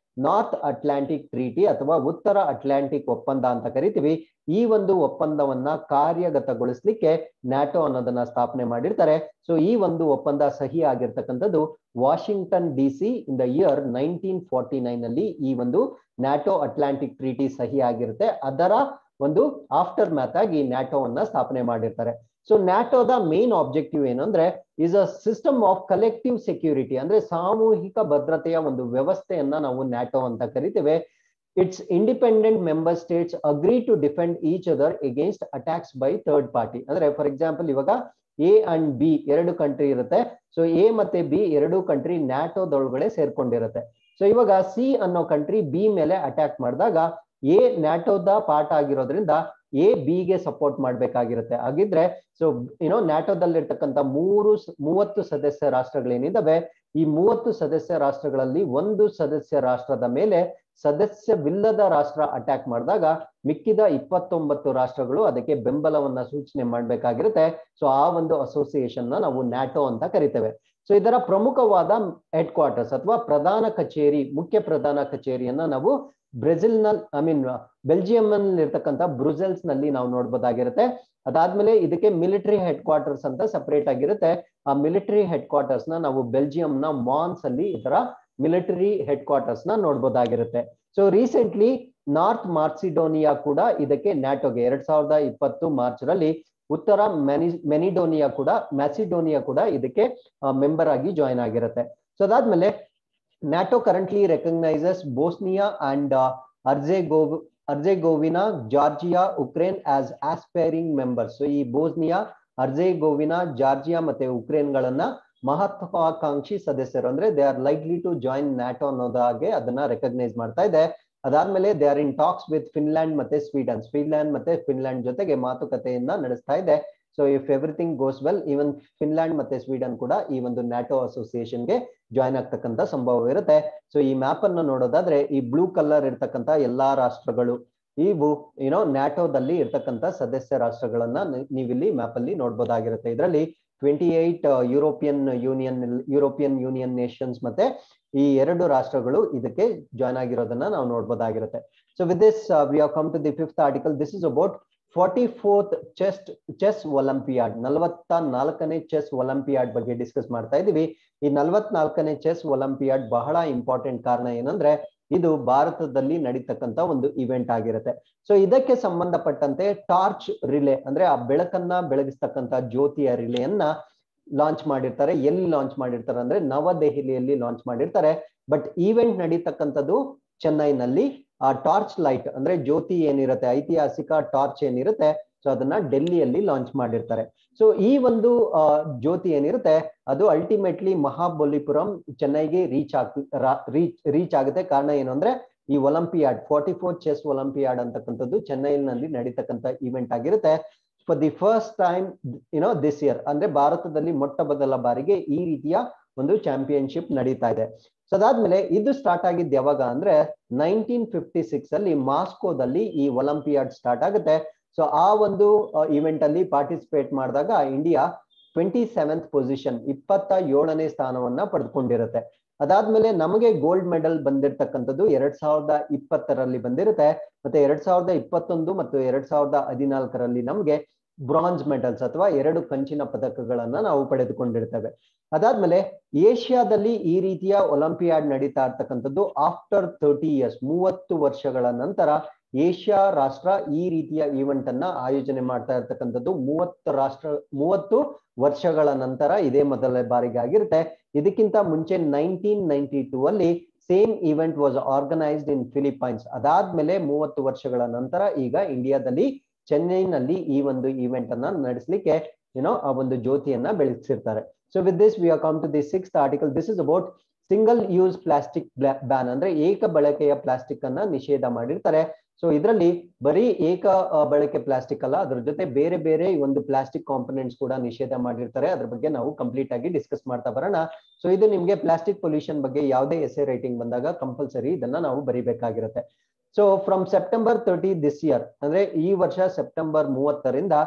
ನಾರ್ತ್ ಅಟ್ಲಾಂಟಿಕ್ ಟ್ರೀಟಿ ಅಥವಾ ಉತ್ತರ ಅಟ್ಲಾಂಟಿಕ್ ಒಪ್ಪಂದ ಅಂತ ಕರಿತೀವಿ ಈ ಒಂದು ಒಪ್ಪಂದವನ್ನ ಕಾರ್ಯಗತಗೊಳಿಸ್ಲಿಕ್ಕೆ ನ್ಯಾಟೋ ಅನ್ನೋದನ್ನ ಸ್ಥಾಪನೆ ಮಾಡಿರ್ತಾರೆ ಸೊ ಈ ಒಂದು ಒಪ್ಪಂದ ಸಹಿ ಆಗಿರ್ತಕ್ಕಂಥದ್ದು Washington D C in the year nineteen forty nine ಅಲ್ಲಿ ಈ ಒಂದು ನ್ಯಾಟೋ ಅಟ್ಲಾಂಟಿಕ್ ಟ್ರೀಟಿ ಸಹಿ ಆಗಿರುತ್ತೆ ಅದರ ಒಂದು ಆಫ್ಟರ್ ಮ್ಯಾಥ್ ಆಗಿ ನ್ಯಾಟೋವನ್ನ ಸ್ಥಾಪನೆ ಮಾಡಿರ್ತಾರೆ ಸೊ ನ್ಯಾಟೋದ ಮೇನ್ ಆಬ್ಜೆಕ್ಟಿವ್ ಏನು ಅಂದ್ರೆ is a system of collective security ಅಂದ್ರೆ ಸಾಮೂಹಿಕ ಭದ್ರತೆಯ ಒಂದು ವ್ಯವಸ್ಥೆಯನ್ನ ನಾವು ನ್ಯಾಟೋ ಅಂತ ಕರಿತೇವೆ its independent member states agree to defend each other against attacks by third party ಅಂದ್ರೆ ಫಾರ್ ಎಕ್ಸಾಂಪಲ್ ಇವಾಗ ಎ ಅಂಡ್ ಬಿ ಎರಡು ಕಂಟ್ರಿ ಇರುತ್ತೆ ಸೊ ಎ ಮತ್ತೆ ಬಿ ಎರಡು ಕಂಟ್ರಿ ನ್ಯಾಟೋದೊಳಗಡೆ ಸೇರ್ಕೊಂಡಿರುತ್ತೆ ಸೊ ಇವಾಗ ಸಿ ಅನ್ನೋ ಕಂಟ್ರಿ ಬಿ ಮೇಲೆ ಅಟ್ಯಾಕ್ ಮಾಡಿದಾಗ ಎ ನ್ಯಾಟೋದ ಪಾರ್ಟ್ ಆಗಿರೋದ್ರಿಂದ ಎ ಬಿಗೆ ಸಪೋರ್ಟ್ ಮಾಡ್ಬೇಕಾಗಿರುತ್ತೆ ಹಾಗಿದ್ರೆ ಸೊ ಏನೋ ನ್ಯಾಟೋದಲ್ಲಿರ್ತಕ್ಕಂಥ ಮೂರು ಮೂವತ್ತು ಸದಸ್ಯ ರಾಷ್ಟ್ರಗಳೇನಿದಾವೆ ಈ ಮೂವತ್ತು ಸದಸ್ಯ ರಾಷ್ಟ್ರಗಳಲ್ಲಿ ಒಂದು ಸದಸ್ಯ ರಾಷ್ಟ್ರದ ಮೇಲೆ ಸದಸ್ಯವಿಲ್ಲದ ರಾಷ್ಟ್ರ ಅಟ್ಯಾಕ್ ಮಾಡಿದಾಗ ಮಿಕ್ಕಿದ ಇಪ್ಪತ್ತೊಂಬತ್ತು ರಾಷ್ಟ್ರಗಳು ಅದಕ್ಕೆ ಬೆಂಬಲವನ್ನ ಸೂಚನೆ ಮಾಡ್ಬೇಕಾಗಿರುತ್ತೆ ಸೊ ಆ ಒಂದು ಅಸೋಸಿಯೇಷನ್ ನಾವು ನ್ಯಾಟೋ ಅಂತ ಕರಿತೇವೆ ಸೊ ಇದರ ಪ್ರಮುಖವಾದ ಹೆಡ್ ಕ್ವಾರ್ಟರ್ಸ್ ಅಥವಾ ಪ್ರಧಾನ ಕಚೇರಿ ಮುಖ್ಯ ಪ್ರಧಾನ ಕಚೇರಿಯನ್ನ ನಾವು ಬ್ರೆಜಿಲ್ ನಲ್ಲಿ ಐ ಮೀನ್ ಬೆಲ್ಜಿಯಂ ನಲ್ಲಿ ಇರ್ತಕ್ಕಂಥ ಬ್ರುಸೆಲ್ಸ್ ನಲ್ಲಿ ನಾವು ನೋಡ್ಬೋದಾಗಿರುತ್ತೆ ಅದಾದ್ಮೇಲೆ ಇದಕ್ಕೆ ಮಿಲಿಟರಿ ಹೆಡ್ ಕ್ವಾರ್ಟರ್ಸ್ ಅಂತ ಸಪರೇಟ್ ಆಗಿರುತ್ತೆ ಆ ಮಿಲಿಟರಿ ಹೆಡ್ ಕ್ವಾರ್ಟರ್ಸ್ ನ ನಾವು ಬೆಲ್ಜಿಯಂ ನ ಮಾನ್ಸ್ ಅಲ್ಲಿ ಇದರ ಮಿಲಿಟರಿ ಹೆಡ್ ಕ್ವಾರ್ಟರ್ಸ್ ನ ನೋಡ್ಬೋದಾಗಿರುತ್ತೆ ಸೊ ರೀಸೆಂಟ್ಲಿ ನಾರ್ತ್ ಮಾರ್ಸಿಡೋನಿಯಾ ಕೂಡ ಇದಕ್ಕೆ ನ್ಯಾಟೋಗೆ ಎರಡ್ ಸಾವಿರದ ಇಪ್ಪತ್ತು ಮಾರ್ಚ್ ರಲ್ಲಿ ಉತ್ತರ ಮೆನಿ ಮೆನಿಡೋನಿಯಾ ಕೂಡ ಮ್ಯಾಸಿಡೋನಿಯಾ ಕೂಡ ಇದಕ್ಕೆ ಮೆಂಬರ್ ಆಗಿ ಜಾಯಿನ್ ಆಗಿರುತ್ತೆ ಸೊ ಅದಾದ್ಮೇಲೆ NATO currently recognises Bosnia and ಅರ್ಜೆಗೋವ್ Herzegovina Georgia Ukraine as aspiring members so ಈ ಬೋಸ್ನಿಯಾ ಅರ್ಜೆಗೋವಿನಾ ಜಾರ್ಜಿಯಾ ಮತ್ತೆ ಉಕ್ರೇನ್ ಗಳನ್ನ ಮಹತ್ವಾಕಾಂಕ್ಷಿ ಸದಸ್ಯರು ಅಂದ್ರೆ they are likely to join NATO ಅನ್ನೋದಾಗೆ ಅದನ್ನ ರೆಕಗ್ನೈಸ್ ಮಾಡ್ತಾ ಇದೆ ಅದಾದ್ಮೇಲೆ they are in talks with Finland ಮತ್ತೆ ಸ್ವೀಡನ್ ಸ್ವೀಡನ್ ಮತ್ತೆ ಫಿನ್ಲ್ಯಾಂಡ್ ಜೊತೆಗೆ ಮಾತುಕತೆಯನ್ನ ನಡೆಸ್ತಾ ಇದೆ so if everything goes well even Finland ಮತ್ತೆ ಸ್ವೀಡನ್ ಕೂಡ ಈ ಒಂದು ನ್ಯಾಟೋ ಅಸೋಸಿಯೇಷನ್ಗೆ ಜಾಯಿನ್ ಆಗ್ತಕ್ಕಂಥ ಸಂಭವ ಇರುತ್ತೆ ಸೊ ಈ ಮ್ಯಾಪ್ ಅನ್ನು ನೋಡೋದಾದ್ರೆ ಈ ಬ್ಲೂ ಕಲರ್ ಇರ್ತಕ್ಕಂಥ ಎಲ್ಲಾ ರಾಷ್ಟ್ರಗಳು ಇವು ಏನೋ ನ್ಯಾಟೋದಲ್ಲಿ ಇರ್ತಕ್ಕಂಥ ಸದಸ್ಯ ರಾಷ್ಟ್ರಗಳನ್ನ ನೀವಿಲ್ಲಿ ಮ್ಯಾಪ್ ಅಲ್ಲಿ ನೋಡ್ಬೋದಾಗಿರುತ್ತೆ ಇದರಲ್ಲಿ twenty eight European union European union nations ಮತ್ತೆ ಈ ಎರಡು ರಾಷ್ಟ್ರಗಳು ಇದಕ್ಕೆ ಜಾಯ್ನ್ ಆಗಿರೋದನ್ನ ನಾವು ನೋಡ್ಬೋದಾಗಿರುತ್ತೆ so with this we have come to the fifth article this is about forty fourth chest chess Olympiad ನಲವತ್ತ ನಾಲ್ಕನೇ ಚೆಸ್ ಒಲಿಂಪಿಯಾಡ್ ಬಗ್ಗೆ ಡಿಸ್ಕಸ್ ಮಾಡ್ತಾ ಇದೀವಿ ಈ ನಲವತ್ನಾಲ್ಕನೇ ಚೆಸ್ ಒಲಿಂಪಿಯಾಡ್ ಬಹಳ ಇಂಪಾರ್ಟೆಂಟ್ ಕಾರಣ ಏನಂದ್ರೆ ಇದು ಭಾರತದಲ್ಲಿ ನಡೀತಕ್ಕಂತ ಒಂದು ಇವೆಂಟ್ ಆಗಿರುತ್ತೆ ಸೊ ಇದಕ್ಕೆ ಸಂಬಂಧಪಟ್ಟಂತೆ ಟಾರ್ಚ್ ರಿಲೇ ಅಂದ್ರೆ ಆ ಬೆಳಕನ್ನ ಬೆಳಗಿಸ್ತಕ್ಕಂತ ಜ್ಯೋತಿಯ ರಿಲೆಯನ್ನ ಲಾಂಚ್ ಮಾಡಿರ್ತಾರೆ ಎಲ್ಲಿ ಲಾಂಚ್ ಮಾಡಿರ್ತಾರೆ ಅಂದ್ರೆ ನವದೆಹಲಿಯಲ್ಲಿ ಲಾಂಚ್ ಮಾಡಿರ್ತಾರೆ ಬಟ್ ಈವೆಂಟ್ ನಡೀತಕ್ಕಂಥದ್ದು ಚೆನ್ನೈನಲ್ಲಿ ಆ ಟಾರ್ಚ್ ಲೈಟ್ ಅಂದ್ರೆ ಜ್ಯೋತಿ ಏನಿರುತ್ತೆ ಐತಿಹಾಸಿಕ ಟಾರ್ಚ್ ಏನಿರುತ್ತೆ ಸೊ ಅದನ್ನ ಡೆಲ್ಲಿಯಲ್ಲಿ ಲಾಂಚ್ ಮಾಡಿರ್ತಾರೆ ಸೊ ಈ ಒಂದು ಜ್ಯೋತಿ ಏನಿರುತ್ತೆ ಅದು ಅಲ್ಟಿಮೇಟ್ಲಿ ಮಹಾಬಲಿಪುರಂ ಚೆನ್ನೈಗೆ ರೀಚ್ ಆಗ್ ರೀಚ್ ರೀಚ್ ಆಗುತ್ತೆ ಕಾರಣ ಏನು ಅಂದ್ರೆ ಈ Olympiad forty four chess Olympiad ಅಂತಕ್ಕಂಥದ್ದು ಚೆನ್ನೈನಲ್ಲಿ ನಡೀತಕ್ಕಂಥ ಇವೆಂಟ್ ಆಗಿರುತ್ತೆ for the first time you know this year ಅಂದ್ರೆ ಭಾರತದಲ್ಲಿ ಮೊಟ್ಟ ಮೊದಲ ಬಾರಿಗೆ ಈ ರೀತಿಯ ಒಂದು ಚಾಂಪಿಯನ್ಶಿಪ್ ನಡೀತಾ ಇದೆ ಸೊ ಅದಾದ್ಮೇಲೆ ಇದು ಸ್ಟಾರ್ಟ್ ಆಗಿದ್ದು ಯಾವಾಗ ಅಂದ್ರೆ ನೈನ್ಟೀನ್ ಫಿಫ್ಟಿ ಸಿಕ್ಸ್ ಅಲ್ಲಿ ಮಾಸ್ಕೋದಲ್ಲಿ ಈ ಒಲಿಂಪಿಯಾಡ್ ಸ್ಟಾರ್ಟ್ ಆಗುತ್ತೆ ಸೊ ಆ ಒಂದು ಇವೆಂಟ್ ಅಲ್ಲಿ ಪಾರ್ಟಿಸಿಪೇಟ್ ಮಾಡಿದಾಗ ಇಂಡಿಯಾ ಟ್ವೆಂಟಿ ಸೆವೆಂತ್ ಪೊಸಿಷನ್ ಇಪ್ಪತ್ತ ಏಳನೇ ಸ್ಥಾನವನ್ನ ಪಡೆದುಕೊಂಡಿರುತ್ತೆ ಅದಾದ್ಮೇಲೆ ನಮಗೆ ಗೋಲ್ಡ್ ಮೆಡಲ್ ಬಂದಿರತಕ್ಕಂಥದ್ದು ಎರಡ್ ಸಾವಿರದ ಇಪ್ಪತ್ತರಲ್ಲಿ ಬಂದಿರುತ್ತೆ ಮತ್ತೆ ಎರಡ್ ಸಾವಿರದ ಇಪ್ಪತ್ತೊಂದು ಮತ್ತು ಎರಡ್ ಸಾವಿರದ ಹದಿನಾಲ್ಕರಲ್ಲಿ ನಮಗೆ ಬ್ರಾಂಜ್ ಮೆಡಲ್ಸ್ ಅಥವಾ ಎರಡು ಕಂಚಿನ ಪದಕಗಳನ್ನ ನಾವು ಪಡೆದುಕೊಂಡಿರ್ತೇವೆ ಅದಾದ್ಮೇಲೆ ಏಷ್ಯಾದಲ್ಲಿ ಈ ರೀತಿಯ ಒಲಿಂಪಿಯಾಡ್ ನಡೀತಾ ಇರ್ತಕ್ಕಂಥದ್ದು ಆಫ್ಟರ್ ತರ್ಟಿ ಇಯರ್ಸ್ ಮೂವತ್ತು ವರ್ಷಗಳ ನಂತರ ಏಷ್ಯಾ ರಾಷ್ಟ್ರ ಈ ರೀತಿಯ ಈವೆಂಟ್ ಅನ್ನ ಆಯೋಜನೆ ಮಾಡ್ತಾ ಇರ್ತಕ್ಕಂಥದ್ದು ಮೂವತ್ತು ರಾಷ್ಟ್ರ ಮೂವತ್ತು ವರ್ಷಗಳ ನಂತರ ಇದೇ ಮೊದಲ ಬಾರಿಗೆ ಆಗಿರುತ್ತೆ ಇದಕ್ಕಿಂತ ಮುಂಚೆ ನೈನ್ಟೀನ್ ನೈನ್ಟಿ ಟೂ ಅಲ್ಲಿ same event was organised in Philippines ಅದಾದ್ಮೇಲೆ ಮೂವತ್ತು ವರ್ಷಗಳ ನಂತರ ಈಗ ಇಂಡಿಯಾದಲ್ಲಿ ಚೆನ್ನೈನಲ್ಲಿ ಈ ಒಂದು ಇವೆಂಟ್ ಅನ್ನ ನಡೆಸಲಿಕ್ಕೆ ಏನೋ ಆ ಒಂದು ಜ್ಯೋತಿಯನ್ನ ಬೆಳೆಸಿರ್ತಾರೆ so with this we are come to the six article this is about single use plastic ban ಅಂದ್ರೆ ಏಕ ಬಳಕೆಯ ಪ್ಲಾಸ್ಟಿಕ್ ಅನ್ನ ನಿಷೇಧ ಮಾಡಿರ್ತಾರೆ ಸೊ ಇದರಲ್ಲಿ ಬರೀ ಏಕ ಬಳಕೆ ಪ್ಲಾಸ್ಟಿಕ್ ಅಲ್ಲ ಅದ್ರ ಜೊತೆ ಬೇರೆ ಬೇರೆ ಒಂದು ಪ್ಲಾಸ್ಟಿಕ್ ಕಾಂಪೊನೆಂಟ್ಸ್ ಕೂಡ ನಿಷೇಧ ಮಾಡಿರ್ತಾರೆ ಅದ್ರ ಬಗ್ಗೆ ನಾವು ಕಂಪ್ಲೀಟ್ ಆಗಿ ಡಿಸ್ಕಸ್ ಮಾಡ್ತಾ ಬರೋಣ ಸೊ ಇದು ನಿಮ್ಗೆ ಪ್ಲಾಸ್ಟಿಕ್ ಪೊಲ್ಯೂಷನ್ ಬಗ್ಗೆ ಯಾವುದೇ ಎಸೆ ರೈಟಿಂಗ್ ಬಂದಾಗ ಕಂಪಲ್ಸರಿ ಇದನ್ನ ನಾವು ಬರಿಬೇಕಾಗಿರುತ್ತೆ so from September thirty this year ಅಂದ್ರೆ ಈ ವರ್ಷ ಸೆಪ್ಟೆಂಬರ್ ಮೂವತ್ತರಿಂದ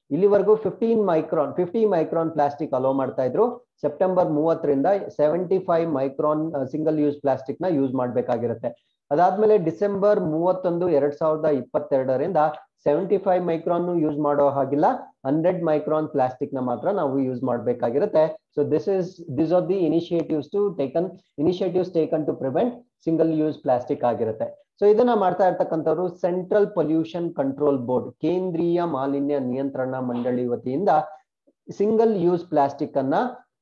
ಇಲ್ಲಿವರೆಗೂ fifteen micron fifty micron plastic allow ಮಾಡ್ತಾ ಇದ್ರು ಸೆಪ್ಟೆಂಬರ್ ಮೂವತ್ತರಿಂದ seventy five micron single use plastic ನ ಯೂಸ್ ಮಾಡ್ಬೇಕಾಗಿರುತ್ತೆ ಅದಾದ್ಮೇಲೆ ಡಿಸೆಂಬರ್ ಮೂವತ್ತೊಂದು ಎರಡ್ ಸಾವಿರದ ಇಪ್ಪತ್ತೆರಡರಿಂದ ಸೆವೆಂಟಿ ಫೈವ್ ಮೈಕ್ರಾನ್ ಯೂಸ್ ಮಾಡೋ ಹಾಗಿಲ್ಲ ಹಂಡ್ರೆಡ್ ಮೈಕ್ರಾನ್ ಪ್ಲಾಸ್ಟಿಕ್ ನ ಮಾತ್ರ ನಾವು ಯೂಸ್ ಮಾಡಬೇಕಾಗಿರುತ್ತೆ so this is this are the initiatives to taken initiatives taken to prevent single use plastic ಆಗಿರುತ್ತೆ ಸೊ ಇದನ್ನ ಮಾಡ್ತಾ ಇರ್ತಕ್ಕಂಥವ್ರು ಸೆಂಟ್ರಲ್ ಪೊಲ್ಯೂಷನ್ ಕಂಟ್ರೋಲ್ ಬೋರ್ಡ್ ಕೇಂದ್ರೀಯ ಮಾಲಿನ್ಯ ನಿಯಂತ್ರಣ ಮಂಡಳಿ ವತಿಯಿಂದ ಸಿಂಗಲ್ ಯೂಸ್ ಪ್ಲಾಸ್ಟಿಕ್ ಅನ್ನ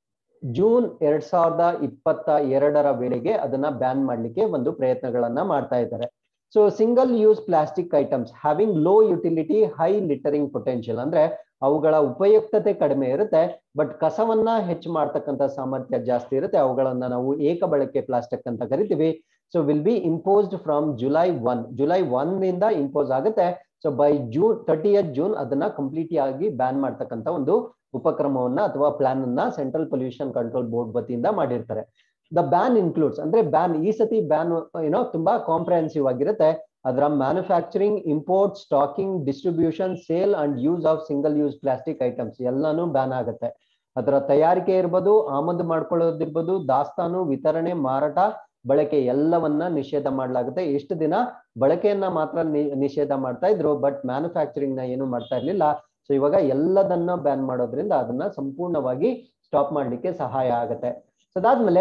ಜೂನ್ ಎರಡ್ ಸಾವಿರದ ಇಪ್ಪತ್ತ ಎರಡರ ವೇಳೆಗೆ ಅದನ್ನ ಬ್ಯಾನ್ ಮಾಡ್ಲಿಕ್ಕೆ ಒಂದು ಪ್ರಯತ್ನಗಳನ್ನ ಮಾಡ್ತಾ ಇದ್ದಾರೆ so single use plastic items having low utility high littering potential ಅಂದ್ರೆ ಅವುಗಳ ಉಪಯುಕ್ತತೆ ಕಡಿಮೆ ಇರುತ್ತೆ ಬಟ್ ಕಸವನ್ನ ಹೆಚ್ಚು ಮಾಡ್ತಕ್ಕಂಥ ಸಾಮರ್ಥ್ಯ ಜಾಸ್ತಿ ಇರುತ್ತೆ ಅವುಗಳನ್ನ ನಾವು ಏಕ ಬಳಕೆ ಪ್ಲಾಸ್ಟಿಕ್ ಅಂತ ಕರಿತೀವಿ so will be imposed from July one July one ನಿಂದ ಇಂಪೋಸ್ ಆಗುತ್ತೆ so by June thirtieth June ಅದನ್ನ ಕಂಪ್ಲೀಟ್ ಆಗಿ ಬ್ಯಾನ್ ಮಾಡ್ತಕ್ಕಂಥ ಒಂದು ಉಪಕ್ರಮವನ್ನ ಅಥವಾ ಪ್ಲಾನ್ ಅನ್ನ ಸೆಂಟ್ರಲ್ ಪೊಲ್ಯೂಷನ್ ಕಂಟ್ರೋಲ್ ಬೋರ್ಡ್ ವತಿಯಿಂದ ಮಾಡಿರ್ತಾರೆ ದ ಬ್ಯಾನ್ ಇನ್ಕ್ಲೂಡ್ಸ್ ಅಂದ್ರೆ ಬ್ಯಾನ್ ಈ ಸತಿ ಬ್ಯಾನ್ ಏನೋ ತುಂಬಾ ಕಾಂಪ್ರಹೆನ್ಸಿವ್ ಆಗಿರುತ್ತೆ ಅದರ manufacturing import stocking distribution sale and use of single use plastic items ಎಲ್ಲಾನು ಬ್ಯಾನ್ ಆಗುತ್ತೆ ಅದರ ತಯಾರಿಕೆ ಇರ್ಬೋದು ಆಮದು ಮಾಡ್ಕೊಳ್ಳೋದಿರ್ಬೋದು ದಾಸ್ತಾನು ವಿತರಣೆ ಮಾರಾಟ ಬಳಕೆ ಎಲ್ಲವನ್ನ ನಿಷೇಧ ಮಾಡಲಾಗುತ್ತೆ ಎಷ್ಟು ದಿನ ಬಳಕೆಯನ್ನ ಮಾತ್ರ ನಿಷೇಧ ಮಾಡ್ತಾ ಇದ್ರು ಬಟ್ ಮ್ಯಾನುಫ್ಯಾಕ್ಚರಿಂಗ್ ನ ಏನು ಮಾಡ್ತಾ ಇರ್ಲಿಲ್ಲ ಸೊ ಇವಾಗ ಎಲ್ಲದನ್ನ ಬ್ಯಾನ್ ಮಾಡೋದ್ರಿಂದ ಅದನ್ನ ಸಂಪೂರ್ಣವಾಗಿ ಸ್ಟಾಪ್ ಮಾಡ್ಲಿಕ್ಕೆ ಸಹಾಯ ಆಗುತ್ತೆ ಸೊ ಅದಾದ್ಮೇಲೆ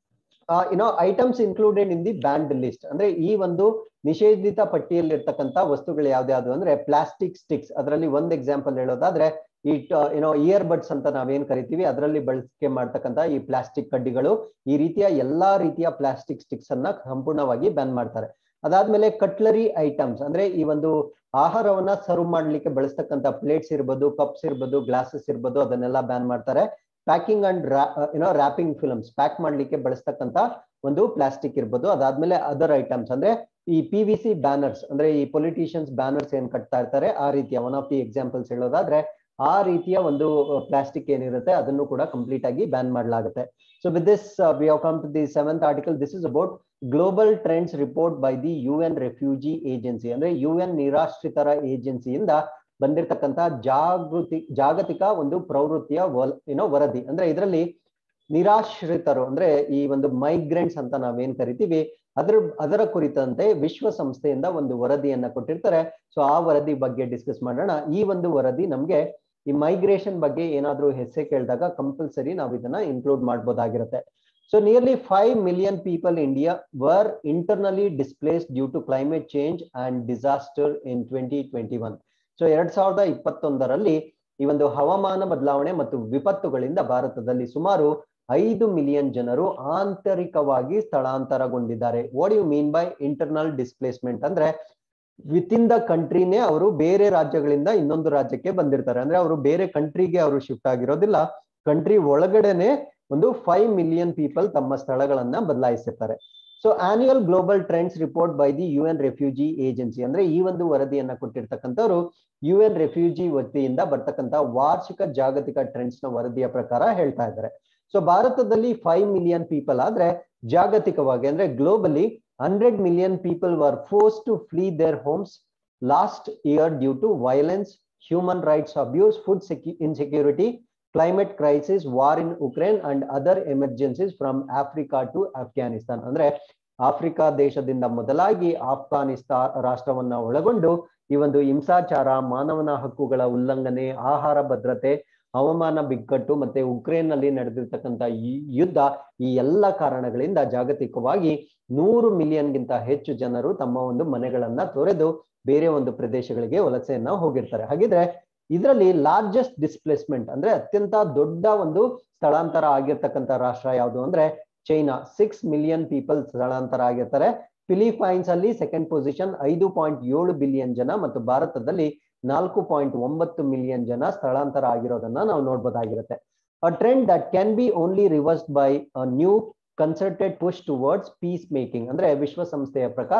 you know items included in the banned list ಅಂದ್ರೆ ಈ ಒಂದು ನಿಷೇಧಿತ ಪಟ್ಟಿಯಲ್ಲಿ ಇರ್ತಕ್ಕಂಥ ವಸ್ತುಗಳು ಯಾವ್ದ್ಯಾವ್ದು ಅಂದ್ರೆ ಪ್ಲಾಸ್ಟಿಕ್ ಸ್ಟಿಕ್ಸ್ ಅದರಲ್ಲಿ ಒಂದ್ ಎಕ್ಸಾಂಪಲ್ ಹೇಳೋದಾದ್ರೆ ಈ ಏನೋ ಇಯರ್ ಬಡ್ಸ್ ಅಂತ ನಾವೇನ್ ಕರಿತೀವಿ ಅದರಲ್ಲಿ ಬಳಕೆ ಮಾಡ್ತಕ್ಕಂಥ ಈ ಪ್ಲಾಸ್ಟಿಕ್ ಕಡ್ಡಿಗಳು ಈ ರೀತಿಯ ಎಲ್ಲಾ ರೀತಿಯ ಪ್ಲಾಸ್ಟಿಕ್ ಸ್ಟಿಕ್ಸ್ ಅನ್ನ ಸಂಪೂರ್ಣವಾಗಿ ಬ್ಯಾನ್ ಮಾಡ್ತಾರೆ ಅದಾದ್ಮೇಲೆ ಕಟ್ಲರಿ ಐಟಮ್ಸ್ ಅಂದ್ರೆ ಈ ಒಂದು ಆಹಾರವನ್ನ ಸರ್ವ್ ಮಾಡ್ಲಿಕ್ಕೆ ಬಳಸ್ತಕ್ಕಂಥ ಪ್ಲೇಟ್ಸ್ ಇರ್ಬೋದು ಕಪ್ಸ್ ಇರ್ಬೋದು ಗ್ಲಾಸಸ್ ಇರ್ಬೋದು ಅದನ್ನೆಲ್ಲ ಬ್ಯಾನ್ ಮಾಡ್ತಾರೆ ಪ್ಯಾಕಿಂಗ್ ಅಂಡ್ ಏನೋ ರ್ಯಾಪಿಂಗ್ ಫಿಲ್ಮ್ಸ್ ಪ್ಯಾಕ್ ಮಾಡ್ಲಿಕ್ಕೆ ಬಳಸ್ತಕ್ಕಂಥ ಒಂದು ಪ್ಲಾಸ್ಟಿಕ್ ಇರ್ಬೋದು ಅದಾದ್ಮೇಲೆ ಅದರ್ ಐಟಮ್ಸ್ ಅಂದ್ರೆ ಈ ಪಿ ವಿ ಸಿ ಬ್ಯಾನರ್ಸ್ ಅಂದ್ರೆ ಈ ಪೊಲಿಟಿಷಿಯನ್ಸ್ ಬ್ಯಾನರ್ಸ್ ಏನ್ ಕಟ್ತಾ ಇರ್ತಾರೆ ಆ ರೀತಿಯ ಒನ್ ಆಫ್ ದಿ ಎಕ್ಸಾಂಪಲ್ಸ್ ಹೇಳೋದಾದ್ರೆ ಆ ರೀತಿಯ ಒಂದು ಪ್ಲಾಸ್ಟಿಕ್ ಏನಿರುತ್ತೆ ಅದನ್ನು ಕೂಡ ಕಂಪ್ಲೀಟ್ ಆಗಿ ಬ್ಯಾನ್ ಮಾಡಲಾಗುತ್ತೆ so with this we have come to the seventh article this is about global trends report by the U N refugee agency ಅಂದ್ರೆ ಯು ಎನ್ ನಿರಾಶ್ರಿತರ ಏಜೆನ್ಸಿಯಿಂದ ಬಂದಿರತಕ್ಕಂತ ಜಾಗೃತಿ ಜಾಗತಿಕ ಒಂದು ಪ್ರವೃತ್ತಿಯ ಏನೋ ವರದಿ ಅಂದ್ರೆ ಇದರಲ್ಲಿ ನಿರಾಶ್ರಿತರು ಅಂದ್ರೆ ಈ ಒಂದು ಮೈಗ್ರೆಂಟ್ಸ್ ಅಂತ ನಾವೇನ್ ಕರಿತೀವಿ ಅದ್ರ ಅದರ ಕುರಿತಂತೆ ವಿಶ್ವಸಂಸ್ಥೆಯಿಂದ ಒಂದು ವರದಿಯನ್ನ ಕೊಟ್ಟಿರ್ತಾರೆ ಸೊ ಆ ವರದಿ ಬಗ್ಗೆ ಡಿಸ್ಕಸ್ ಮಾಡೋಣ ಈ ಒಂದು ವರದಿ ನಮ್ಗೆ ಈ ಮೈಗ್ರೇಷನ್ ಬಗ್ಗೆ ಏನಾದ್ರೂ ಹೆಸರು ಕೇಳಿದಾಗ ಕಂಪಲ್ಸರಿ ನಾವು ಇದನ್ನ ಇನ್ಕ್ಲೂಡ್ ಮಾಡ್ಬೋದಾಗಿರುತ್ತೆ so nearly five million people India were internally displaced due to climate change and disaster in twenty twenty one so ಎರಡ್ ಸಾವಿರದ ಇಪ್ಪತ್ತೊಂದರಲ್ಲಿ ಈ ಒಂದು ಹವಾಮಾನ ಬದಲಾವಣೆ ಮತ್ತು ವಿಪತ್ತುಗಳಿಂದ ಭಾರತದಲ್ಲಿ ಸುಮಾರು ಐದು ಮಿಲಿಯನ್ ಜನರು ಆಂತರಿಕವಾಗಿ ಸ್ಥಳಾಂತರಗೊಂಡಿದ್ದಾರೆ what you mean by internal displacement ಅಂದ್ರೆ ವಿತ್ ಇನ್ ದ ಕಂಟ್ರಿನೇ ಅವರು ಬೇರೆ ರಾಜ್ಯಗಳಿಂದ ಇನ್ನೊಂದು ರಾಜ್ಯಕ್ಕೆ ಬಂದಿರ್ತಾರೆ ಅಂದ್ರೆ ಅವರು ಬೇರೆ ಕಂಟ್ರಿಗೆ ಅವರು ಶಿಫ್ಟ್ ಆಗಿರೋದಿಲ್ಲ ಕಂಟ್ರಿ ಒಳಗಡೆನೆ ಒಂದು ಫೈವ್ ಮಿಲಿಯನ್ ಪೀಪಲ್ ತಮ್ಮ ಸ್ಥಳಗಳನ್ನ ಬದಲಾಯಿಸಿರ್ತಾರೆ so annual global trends report by the U N refugee agency ಅಂದ್ರೆ ಈ ಒಂದು ವರದಿಯನ್ನ ಕೊಟ್ಟಿರ್ತಕ್ಕಂಥವ್ರು ಯು ಎನ್ ರೆಫ್ಯೂಜಿ ವತಿಯಿಂದ ಬರ್ತಕ್ಕಂಥ ವಾರ್ಷಿಕ ಜಾಗತಿಕ ಟ್ರೆಂಡ್ಸ್ ನ ವರದಿಯ ಪ್ರಕಾರ ಹೇಳ್ತಾ ಇದ್ದಾರೆ ಸೊ ಭಾರತದಲ್ಲಿ ಫೈವ್ ಮಿಲಿಯನ್ ಪೀಪಲ್ ಆದ್ರೆ ಜಾಗತಿಕವಾಗಿ ಅಂದ್ರೆ globally hundred million people were forced to flee their homes last year due to violence human rights abuse food ಸೆಕ್ಯೂ insecurity climate crisis war in Ukraine and other emergencies from Africa to Afghanistan ಅಂದ್ರೆ ಆಫ್ರಿಕಾ ದೇಶದಿಂದ ಮೊದಲಾಗಿ ಆಫ್ಘಾನಿಸ್ತಾನ್ ರಾಷ್ಟ್ರವನ್ನ ಒಳಗೊಂಡು ಈ ಒಂದು ಹಿಂಸಾಚಾರ ಮಾನವನ ಹಕ್ಕುಗಳ ಉಲ್ಲಂಘನೆ ಆಹಾರ ಭದ್ರತೆ ಹವಾಮಾನ ಬಿಕ್ಕಟ್ಟು ಮತ್ತೆ ಉಕ್ರೇನ್ ನಲ್ಲಿ ನಡೆದಿರ್ತಕ್ಕಂಥ ಈ ಯುದ್ಧ ಈ ಎಲ್ಲ ಕಾರಣಗಳಿಂದ ಜಾಗತಿಕವಾಗಿ ನೂರು ಮಿಲಿಯನ್ಗಿಂತ ಹೆಚ್ಚು ಜನರು ತಮ್ಮ ಒಂದು ಮನೆಗಳನ್ನ ತೊರೆದು ಬೇರೆ ಒಂದು ಪ್ರದೇಶಗಳಿಗೆ ವಲಸೆಯನ್ನ ಹೋಗಿರ್ತಾರೆ ಹಾಗಿದ್ರೆ ಇದರಲ್ಲಿ ಲಾರ್ಜೆಸ್ಟ್ ಡಿಸ್ಪ್ಲೇಸ್ಮೆಂಟ್ ಅಂದ್ರೆ ಅತ್ಯಂತ ದೊಡ್ಡ ಒಂದು ಸ್ಥಳಾಂತರ ಆಗಿರ್ತಕ್ಕಂಥ ರಾಷ್ಟ್ರ ಯಾವುದು ಅಂದ್ರೆ ಚೈನಾ ಸಿಕ್ಸ್ ಮಿಲಿಯನ್ ಪೀಪಲ್ ಸ್ಥಳಾಂತರ ಆಗಿರ್ತಾರೆ ಫಿಲಿಪೈನ್ಸ್ ಅಲ್ಲಿ ಸೆಕೆಂಡ್ ಪೊಸಿಷನ್ ಐದು ಪಾಯಿಂಟ್ ಏಳು ಬಿಲಿಯನ್ ಜನ ಮತ್ತು ಭಾರತದಲ್ಲಿ ನಾಲ್ಕು ಪಾಯಿಂಟ್ ಒಂಬತ್ತು ಮಿಲಿಯನ್ ಜನ ಸ್ಥಳಾಂತರ ಆಗಿರೋದನ್ನ ನಾವು ನೋಡ್ಬೋದಾಗಿರುತ್ತೆ a trend that can be only reversed by a new concerted push towards peace making ಅಂದ್ರೆ ವಿಶ್ವಸಂಸ್ಥೆಯ ಪ್ರಕಾರ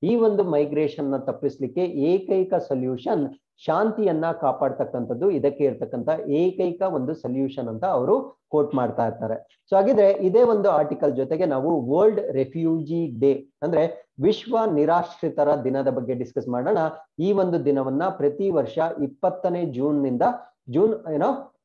ಈ ಒಂದು ಮೈಗ್ರೇಷನ್ ನ ತಪ್ಪಿಸ್ಲಿಕ್ಕೆ ಏಕೈಕ ಸೊಲ್ಯೂಷನ್ ಶಾಂತಿಯನ್ನ ಕಾಪಾಡ್ತಕ್ಕಂಥದ್ದು ಇದಕ್ಕೆ ಇರ್ತಕ್ಕಂಥ ಏಕೈಕ ಒಂದು ಸೊಲ್ಯೂಷನ್ ಅಂತ ಅವರು ಕೋಟ್ ಮಾಡ್ತಾ ಇರ್ತಾರೆ ಸೊ ಹಾಗಿದ್ರೆ ಇದೇ ಒಂದು ಆರ್ಟಿಕಲ್ ಜೊತೆಗೆ ನಾವು ವರ್ಲ್ಡ್ ರೆಫ್ಯೂಜಿ ಡೇ ಅಂದ್ರೆ ವಿಶ್ವ ನಿರಾಶ್ರಿತರ ದಿನದ ಬಗ್ಗೆ ಡಿಸ್ಕಸ್ ಮಾಡೋಣ ಈ ಒಂದು ದಿನವನ್ನ ಪ್ರತಿ ವರ್ಷ ಇಪ್ಪತ್ತನೇ ಜೂನ್ ನಿಂದ ಜೂನ್ ಏನೋ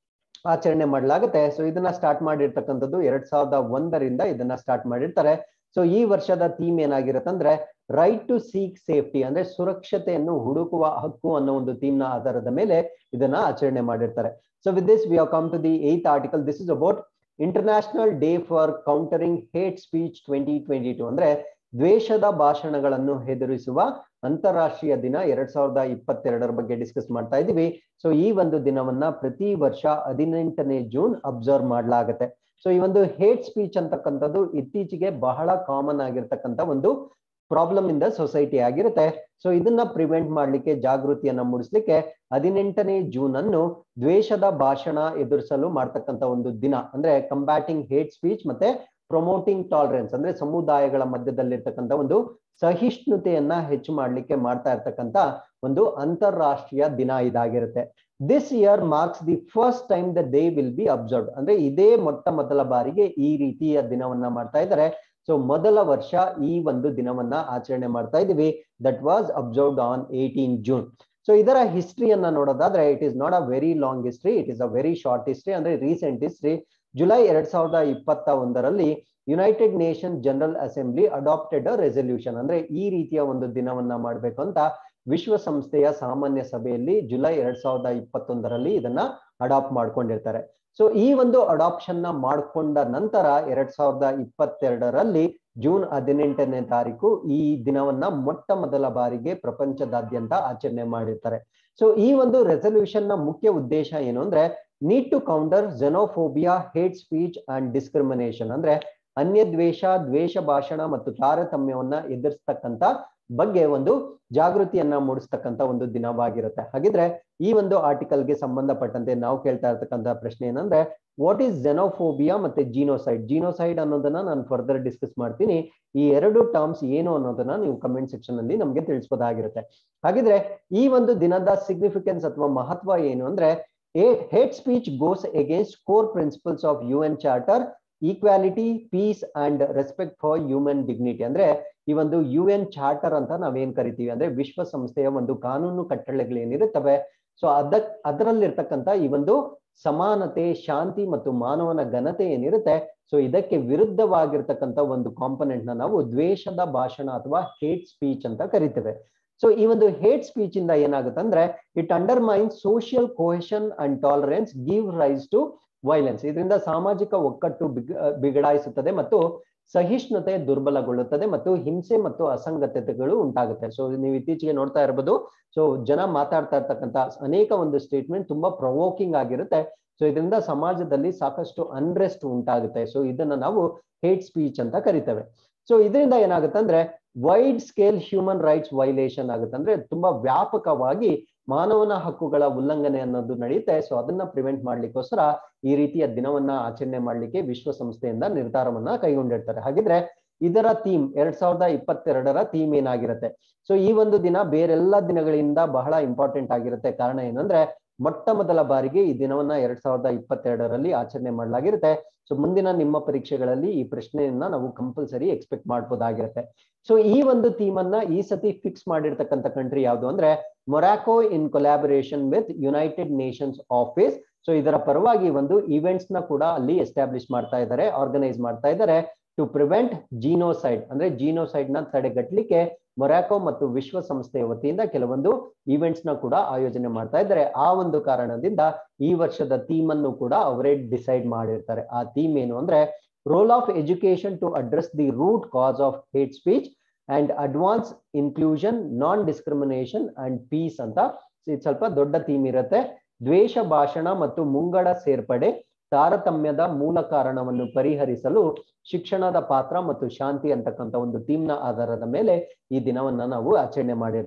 ಆಚರಣೆ ಮಾಡಲಾಗುತ್ತೆ ಸೊ ಇದನ್ನ ಸ್ಟಾರ್ಟ್ ಮಾಡಿರ್ತಕ್ಕಂಥದ್ದು ಎರಡ್ ಸಾವಿರದ ಒಂದರಿಂದ ಇದನ್ನ ಸ್ಟಾರ್ಟ್ ಮಾಡಿರ್ತಾರೆ ಸೊ ಈ ವರ್ಷದ ಥೀಮ್ ಏನಾಗಿರುತ್ತಂದ್ರೆ ರೈಟ್ ಟು ಸೀಕ್ ಸೇಫ್ಟಿ ಅಂದ್ರೆ ಸುರಕ್ಷತೆಯನ್ನು ಹುಡುಕುವ ಹಕ್ಕು ಅನ್ನೋ ಒಂದು ಥೀಮ್ ನ ಆಧಾರದ ಮೇಲೆ ಇದನ್ನ ಆಚರಣೆ ಮಾಡಿರ್ತಾರೆ so with this we have come to the eighth article this is about international day for countering hate speech twenty twenty two ಅಂದ್ರೆ ದ್ವೇಷದ ಭಾಷಣಗಳನ್ನು ಹೆದರಿಸುವ ಅಂತಾರಾಷ್ಟ್ರೀಯ ದಿನ ಎರಡ್ ಸಾವಿರದ ಇಪ್ಪತ್ತೆರಡರ ಬಗ್ಗೆ ಡಿಸ್ಕಸ್ ಮಾಡ್ತಾ ಇದೀವಿ ಸೊ ಈ ಒಂದು ದಿನವನ್ನ ಪ್ರತಿ ವರ್ಷ ಹದಿನೆಂಟನೇ ಜೂನ್ ಅಬ್ಸರ್ವ್ ಮಾಡ್ಲಾಗತ್ತೆ ಸೊ ಈ ಒಂದು ಹೇಟ್ ಸ್ಪೀಚ್ ಅಂತಕ್ಕಂಥದ್ದು ಇತ್ತೀಚೆಗೆ ಬಹಳ ಕಾಮನ್ ಆಗಿರ್ತಕ್ಕಂಥ ಒಂದು ಪ್ರಾಬ್ಲಮ್ ಇಂದ ಸೊಸೈಟಿ ಆಗಿರುತ್ತೆ ಸೊ ಇದನ್ನ ಪ್ರಿವೆಂಟ್ ಮಾಡ್ಲಿಕ್ಕೆ ಜಾಗೃತಿಯನ್ನ ಮೂಡಿಸ್ಲಿಕ್ಕೆ ಹದಿನೆಂಟನೇ ಜೂನ್ ಅನ್ನು ದ್ವೇಷದ ಭಾಷಣ ಎದುರಿಸಲು ಮಾಡ್ತಕ್ಕಂಥ ಒಂದು ದಿನ ಅಂದ್ರೆ ಕಂಬ್ಯಾಟಿಂಗ್ ಹೇಟ್ ಸ್ಪೀಚ್ ಮತ್ತೆ ಪ್ರೊಮೋಟಿಂಗ್ ಟಾಲರೆನ್ಸ್ ಅಂದ್ರೆ ಸಮುದಾಯಗಳ ಮಧ್ಯದಲ್ಲಿರ್ತಕ್ಕಂಥ ಒಂದು ಸಹಿಷ್ಣುತೆಯನ್ನ ಹೆಚ್ಚು ಮಾಡ್ಲಿಕ್ಕೆ ಮಾಡ್ತಾ ಇರ್ತಕ್ಕಂಥ ಒಂದು ಅಂತಾರಾಷ್ಟ್ರೀಯ ದಿನ ಇದಾಗಿರುತ್ತೆ this year marks the first time the day will be observe ಅಂದ್ರೆ ಇದೇ ಮೊಟ್ಟ ಮೊದಲ ಬಾರಿಗೆ ಈ ರೀತಿಯ ದಿನವನ್ನ ಮಾಡ್ತಾ ಇದ್ದಾರೆ ಸೊ ಮೊದಲ ವರ್ಷ ಈ ಒಂದು ದಿನವನ್ನ ಆಚರಣೆ ಮಾಡ್ತಾ ಇದೀವಿ that was observed on eighteen June so ಇದರ ಹಿಸ್ಟ್ರಿಯನ್ನ ನೋಡೋದಾದ್ರೆ it is not a very long history it is a very short history ಅಂದ್ರೆ ರೀಸೆಂಟ್ ಹಿಸ್ಟ್ರಿ ಜುಲೈ ಎರಡ್ ಸಾವಿರದ ಇಪ್ಪತ್ತ ಒಂದರಲ್ಲಿ United Nation general assembly adopted a resolution ಅಂದ್ರೆ ಈ ರೀತಿಯ ಒಂದು ದಿನವನ್ನ ಮಾಡ್ಬೇಕು ಅಂತ ವಿಶ್ವಸಂಸ್ಥೆಯ ಸಾಮಾನ್ಯ ಸಭೆಯಲ್ಲಿ ಜುಲೈ ಎರಡ್ ಸಾವಿರದ ಇಪ್ಪತ್ತೊಂದರಲ್ಲಿ ಇದನ್ನ ಅಡಾಪ್ಟ್ ಮಾಡ್ಕೊಂಡಿರ್ತಾರೆ ಸೊ ಈ ಒಂದು ಅಡಾಪ್ಷನ್ ನ ಮಾಡ್ಕೊಂಡ ನಂತರ ಎರಡ್ ಸಾವಿರದ ಇಪ್ಪತ್ತೆರಡರಲ್ಲಿ ಜೂನ್ ಹದಿನೆಂಟನೇ ತಾರೀಕು ಈ ದಿನವನ್ನ ಮೊಟ್ಟ ಮೊದಲ ಬಾರಿಗೆ ಪ್ರಪಂಚದಾದ್ಯಂತ ಆಚರಣೆ ಮಾಡಿರ್ತಾರೆ ಸೊ ಈ ಒಂದು ರೆಸಲ್ಯೂಷನ್ ನ ಮುಖ್ಯ ಉದ್ದೇಶ ಏನು ಅಂದ್ರೆ need to counter xenophobia hate speech and discrimination ಅಂದ್ರೆ ಅನ್ಯ ದ್ವೇಷ ದ್ವೇಷ ಭಾಷಣ ಮತ್ತು ತಾರತಮ್ಯವನ್ನ ಎದುರಿಸ್ತಕ್ಕಂತ ಬಗ್ಗೆ ಒಂದು ಜಾಗೃತಿಯನ್ನ ಮೂಡಿಸ್ತಕ್ಕಂತ ಒಂದು ದಿನವಾಗಿರುತ್ತೆ ಹಾಗಿದ್ರೆ ಈ ಒಂದು ಆರ್ಟಿಕಲ್ಗೆ ಸಂಬಂಧಪಟ್ಟಂತೆ ನಾವು ಕೇಳ್ತಾ ಇರ್ತಕ್ಕಂಥ ಪ್ರಶ್ನೆ ಏನಂದ್ರೆ ವಾಟ್ ಈಸ್ ಜೆನೋಫೋಬಿಯಾ ಮತ್ತೆ ಜೀನೋಸೈಡ್ ಜೀನೋಸೈಡ್ ಅನ್ನೋದನ್ನ ನಾನು ಫರ್ದರ್ ಡಿಸ್ಕಸ್ ಮಾಡ್ತೀನಿ ಈ ಎರಡು ಟರ್ಮ್ಸ್ ಏನು ಅನ್ನೋದನ್ನ ನೀವು ಕಮೆಂಟ್ ಸೆಕ್ಷನ್ ಅಲ್ಲಿ ನಮ್ಗೆ ತಿಳಿಸ್ಬೋದಾಗಿರುತ್ತೆ ಹಾಗಿದ್ರೆ ಈ ಒಂದು ದಿನದ ಸಿಗ್ನಿಫಿಕೆನ್ಸ್ ಅಥವಾ ಮಹತ್ವ ಏನು ಅಂದ್ರೆ hate speech goes against core principles of U N charter equality peace and respect for human dignity ಅಂದ್ರೆ ಈ ಒಂದು ಯು ಎನ್ ಚಾರ್ಟರ್ ಅಂತ ನಾವೇನ್ ಕರಿತೀವಿ ಅಂದ್ರೆ ವಿಶ್ವಸಂಸ್ಥೆಯ ಒಂದು ಕಾನೂನು ಕಟ್ಟಳೆಗಳು ಏನಿರುತ್ತವೆ ಸೊ ಅದಕ್ ಅದರಲ್ಲಿರ್ತಕ್ಕಂಥ ಈ ಒಂದು ಸಮಾನತೆ ಶಾಂತಿ ಮತ್ತು ಮಾನವನ ಘನತೆ ಏನಿರುತ್ತೆ ಸೊ ಇದಕ್ಕೆ ವಿರುದ್ಧವಾಗಿರ್ತಕ್ಕಂಥ ಒಂದು ಕಾಂಪೊನೆಂಟ್ ನ ನಾವು ದ್ವೇಷದ ಭಾಷಣ ಅಥವಾ ಹೇಟ್ ಸ್ಪೀಚ್ ಅಂತ ಕರಿತೇವೆ ಸೊ ಈ ಒಂದು ಹೇಟ್ ಸ್ಪೀಚ್ ಇಂದ ಏನಾಗುತ್ತೆ ಅಂದ್ರೆ it undermine social cohesion and tolerance give rise to violence ಇದರಿಂದ ಸಾಮಾಜಿಕ ಒಕ್ಕಟ್ಟು ಬಿಗ ಬಿಗಡಾಯಿಸುತ್ತದೆ ಮತ್ತು ಸಹಿಷ್ಣುತೆ ದುರ್ಬಲಗೊಳ್ಳುತ್ತದೆ ಮತ್ತು ಹಿಂಸೆ ಮತ್ತು ಅಸಂಗತತೆಗಳು ಉಂಟಾಗುತ್ತೆ ಸೊ ನೀವು ಇತ್ತೀಚೆಗೆ ನೋಡ್ತಾ ಇರಬಹುದು ಸೊ ಜನ ಮಾತಾಡ್ತಾ ಇರ್ತಕ್ಕಂಥ ಅನೇಕ ಒಂದು ಸ್ಟೇಟ್ಮೆಂಟ್ ತುಂಬಾ ಪ್ರೊವೋಕಿಂಗ್ ಆಗಿರುತ್ತೆ ಸೊ ಇದರಿಂದ ಸಮಾಜದಲ್ಲಿ ಸಾಕಷ್ಟು ಅನ್ರೆಸ್ಟ್ ಉಂಟಾಗುತ್ತೆ ಸೊ ಇದನ್ನ ನಾವು ಹೇಟ್ ಸ್ಪೀಚ್ ಅಂತ ಕರಿತೇವೆ ಸೊ ಇದರಿಂದ ಏನಾಗುತ್ತೆ ಅಂದ್ರೆ wide scale human rights violation ಆಗುತ್ತೆ ಅಂದ್ರೆ ತುಂಬಾ ವ್ಯಾಪಕವಾಗಿ ಮಾನವನ ಹಕ್ಕುಗಳ ಉಲ್ಲಂಘನೆ ಅನ್ನೋದು ನಡೆಯುತ್ತೆ ಸೊ ಅದನ್ನ ಪ್ರಿವೆಂಟ್ ಮಾಡ್ಲಿಕ್ಕೋಸ್ಕರ ಈ ರೀತಿಯ ದಿನವನ್ನ ಆಚರಣೆ ಮಾಡ್ಲಿಕ್ಕೆ ವಿಶ್ವಸಂಸ್ಥೆಯಿಂದ ನಿರ್ಧಾರವನ್ನ ಕೈಗೊಂಡಿರ್ತಾರೆ ಹಾಗಿದ್ರೆ ಇದರ ಥೀಮ್ ಎರಡ್ ಸಾವಿರದ ಇಪ್ಪತ್ತೆರಡರ ಥೀಮ್ ಏನಾಗಿರುತ್ತೆ ಸೊ ಈ ಒಂದು ದಿನ ಬೇರೆಲ್ಲ ದಿನಗಳಿಂದ ಬಹಳ ಇಂಪಾರ್ಟೆಂಟ್ ಆಗಿರುತ್ತೆ ಕಾರಣ ಏನಂದ್ರೆ ಮೊಟ್ಟ ಮೊದಲ ಬಾರಿಗೆ ಈ ದಿನವನ್ನ ಎರಡ್ ಸಾವಿರದ ಇಪ್ಪತ್ತೆರಡರಲ್ಲಿ ಆಚರಣೆ ಮಾಡಲಾಗಿರುತ್ತೆ ಸೊ ಮುಂದಿನ ನಿಮ್ಮ ಪರೀಕ್ಷೆಗಳಲ್ಲಿ ಈ ಪ್ರಶ್ನೆಯನ್ನ ನಾವು ಕಂಪಲ್ಸರಿ ಎಕ್ಸ್ಪೆಕ್ಟ್ ಮಾಡ್ಬೋದಾಗಿರುತ್ತೆ ಸೊ ಈ ಒಂದು ಥೀಮ್ ಅನ್ನ ಈ ಸತಿ ಫಿಕ್ಸ್ ಮಾಡಿರ್ತಕ್ಕಂಥ ಕಂಟ್ರಿ ಯಾವುದು ಅಂದ್ರೆ Morocco in collaboration with United Nations office so ಇದರ ಪರವಾಗಿ ಒಂದು ಇವೆಂಟ್ಸ್ ನ ಕೂಡ ಅಲ್ಲಿ ಎಸ್ಟಾಬ್ಲಿಷ್ ಮಾಡ್ತಾ ಇದ್ದಾರೆ ಆರ್ಗನೈಸ್ ಮಾಡ್ತಾ ಇದ್ದಾರೆ ಟು ಪ್ರಿವೆಂಟ್ ಜೀನೋಸೈಡ್ ಅಂದ್ರೆ ಜೀನೋಸೈಡ್ ನ ತಡೆಗಟ್ಟಲಿಕ್ಕೆ ಮೊರಾಕೋ ಮತ್ತು ವಿಶ್ವಸಂಸ್ಥೆಯ ವತಿಯಿಂದ ಕೆಲವೊಂದು ಇವೆಂಟ್ಸ್ ನ ಕೂಡ ಆಯೋಜನೆ ಮಾಡ್ತಾ ಇದ್ದಾರೆ ಆ ಒಂದು ಕಾರಣದಿಂದ ಈ ವರ್ಷದ ಥೀಮ್ ಅನ್ನು ಕೂಡ ಅವರೇ ಡಿಸೈಡ್ ಮಾಡಿರ್ತಾರೆ ಆ ಥೀಮ್ ಏನು ಅಂದ್ರೆ role of education to address the root cause of hate speech and advance inclusion non discrimination and peace ಅಂತ ಇದು ಸ್ವಲ್ಪ ದೊಡ್ಡ ಥೀಮ್ ಇರುತ್ತೆ ದ್ವೇಷ ಭಾಷಣ ಮತ್ತು ಮುಂಗಡ ಸೇರ್ಪಡೆ ತಾರತಮ್ಯದ ಮೂಲ ಕಾರಣವನ್ನು ಪರಿಹರಿಸಲು ಶಿಕ್ಷಣದ ಪಾತ್ರ ಮತ್ತು ಶಾಂತಿ ಅಂತಕ್ಕಂಥ ಒಂದು ಥೀಮ್ ನ ಆಧಾರದ ಮೇಲೆ ಈ ದಿನವನ್ನ ನಾವು ಆಚರಣೆ ಮಾಡಿರ್ತೇವೆ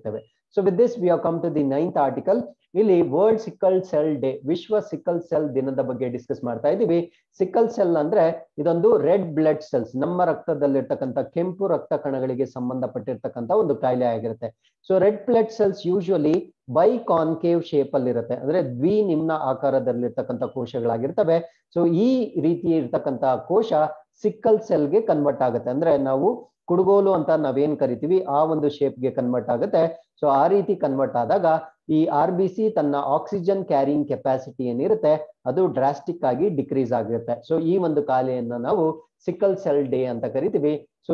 so with this we have come to the ninth article ಇಲ್ಲಿ ವರ್ಲ್ಡ್ ಸಿಕ್ಕಲ್ ಸೆಲ್ ಡೇ ವಿಶ್ವ ಸಿಕ್ಕಲ್ ಸೆಲ್ ದಿನದ ಬಗ್ಗೆ ಡಿಸ್ಕಸ್ ಮಾಡ್ತಾ ಇದ್ದೀವಿ ಸಿಕ್ಕಲ್ ಸೆಲ್ ಅಂದ್ರೆ ಇದೊಂದು ರೆಡ್ ಬ್ಲಡ್ ಸೆಲ್ಸ್ ನಮ್ಮ ರಕ್ತದಲ್ಲಿರ್ತಕ್ಕಂಥ ಕೆಂಪು ರಕ್ತ ಕಣಗಳಿಗೆ ಸಂಬಂಧಪಟ್ಟಿರ್ತಕ್ಕಂಥ ಒಂದು ಕಾಯಿಲೆ ಆಗಿರುತ್ತೆ so red blood cells usually biconcave shape ಅಲ್ಲಿ ಇರುತ್ತೆ ಅಂದ್ರೆ ದ್ವಿ ನಿಮ್ನ ಆಕಾರದಲ್ಲಿರ್ತಕ್ಕಂಥ ಕೋಶಗಳಾಗಿರ್ತವೆ ಸೊ ಈ ರೀತಿ ಇರ್ತಕ್ಕಂಥ ಕೋಶ ಸಿಕ್ಕಲ್ ಸೆಲ್ಗೆ ಕನ್ವರ್ಟ್ ಆಗುತ್ತೆ ಅಂದ್ರೆ ನಾವು ಕುಡುಗೋಲು ಅಂತ ನಾವೇನ್ ಕರಿತೀವಿ ಆ ಒಂದು ಶೇಪ್ಗೆ ಕನ್ವರ್ಟ್ ಆಗುತ್ತೆ ಸೊ ಆ ರೀತಿ ಕನ್ವರ್ಟ್ ಆದಾಗ ಈ ಆರ್ ಬಿ ಸಿ ತನ್ನ ಆಕ್ಸಿಜನ್ ಕ್ಯಾರಿಂಗ್ ಕೆಪಾಸಿಟಿ ಏನಿರುತ್ತೆ ಅದು ಡ್ರಾಸ್ಟಿಕ್ ಆಗಿ ಡಿಕ್ರೀಸ್ ಆಗಿರುತ್ತೆ ಸೊ ಈ ಒಂದು ಕಾಯಿಲೆಯನ್ನ ನಾವು ಸಿಕ್ಕಲ್ ಸೆಲ್ ಡೇ ಅಂತ ಕರಿತೀವಿ ಸೊ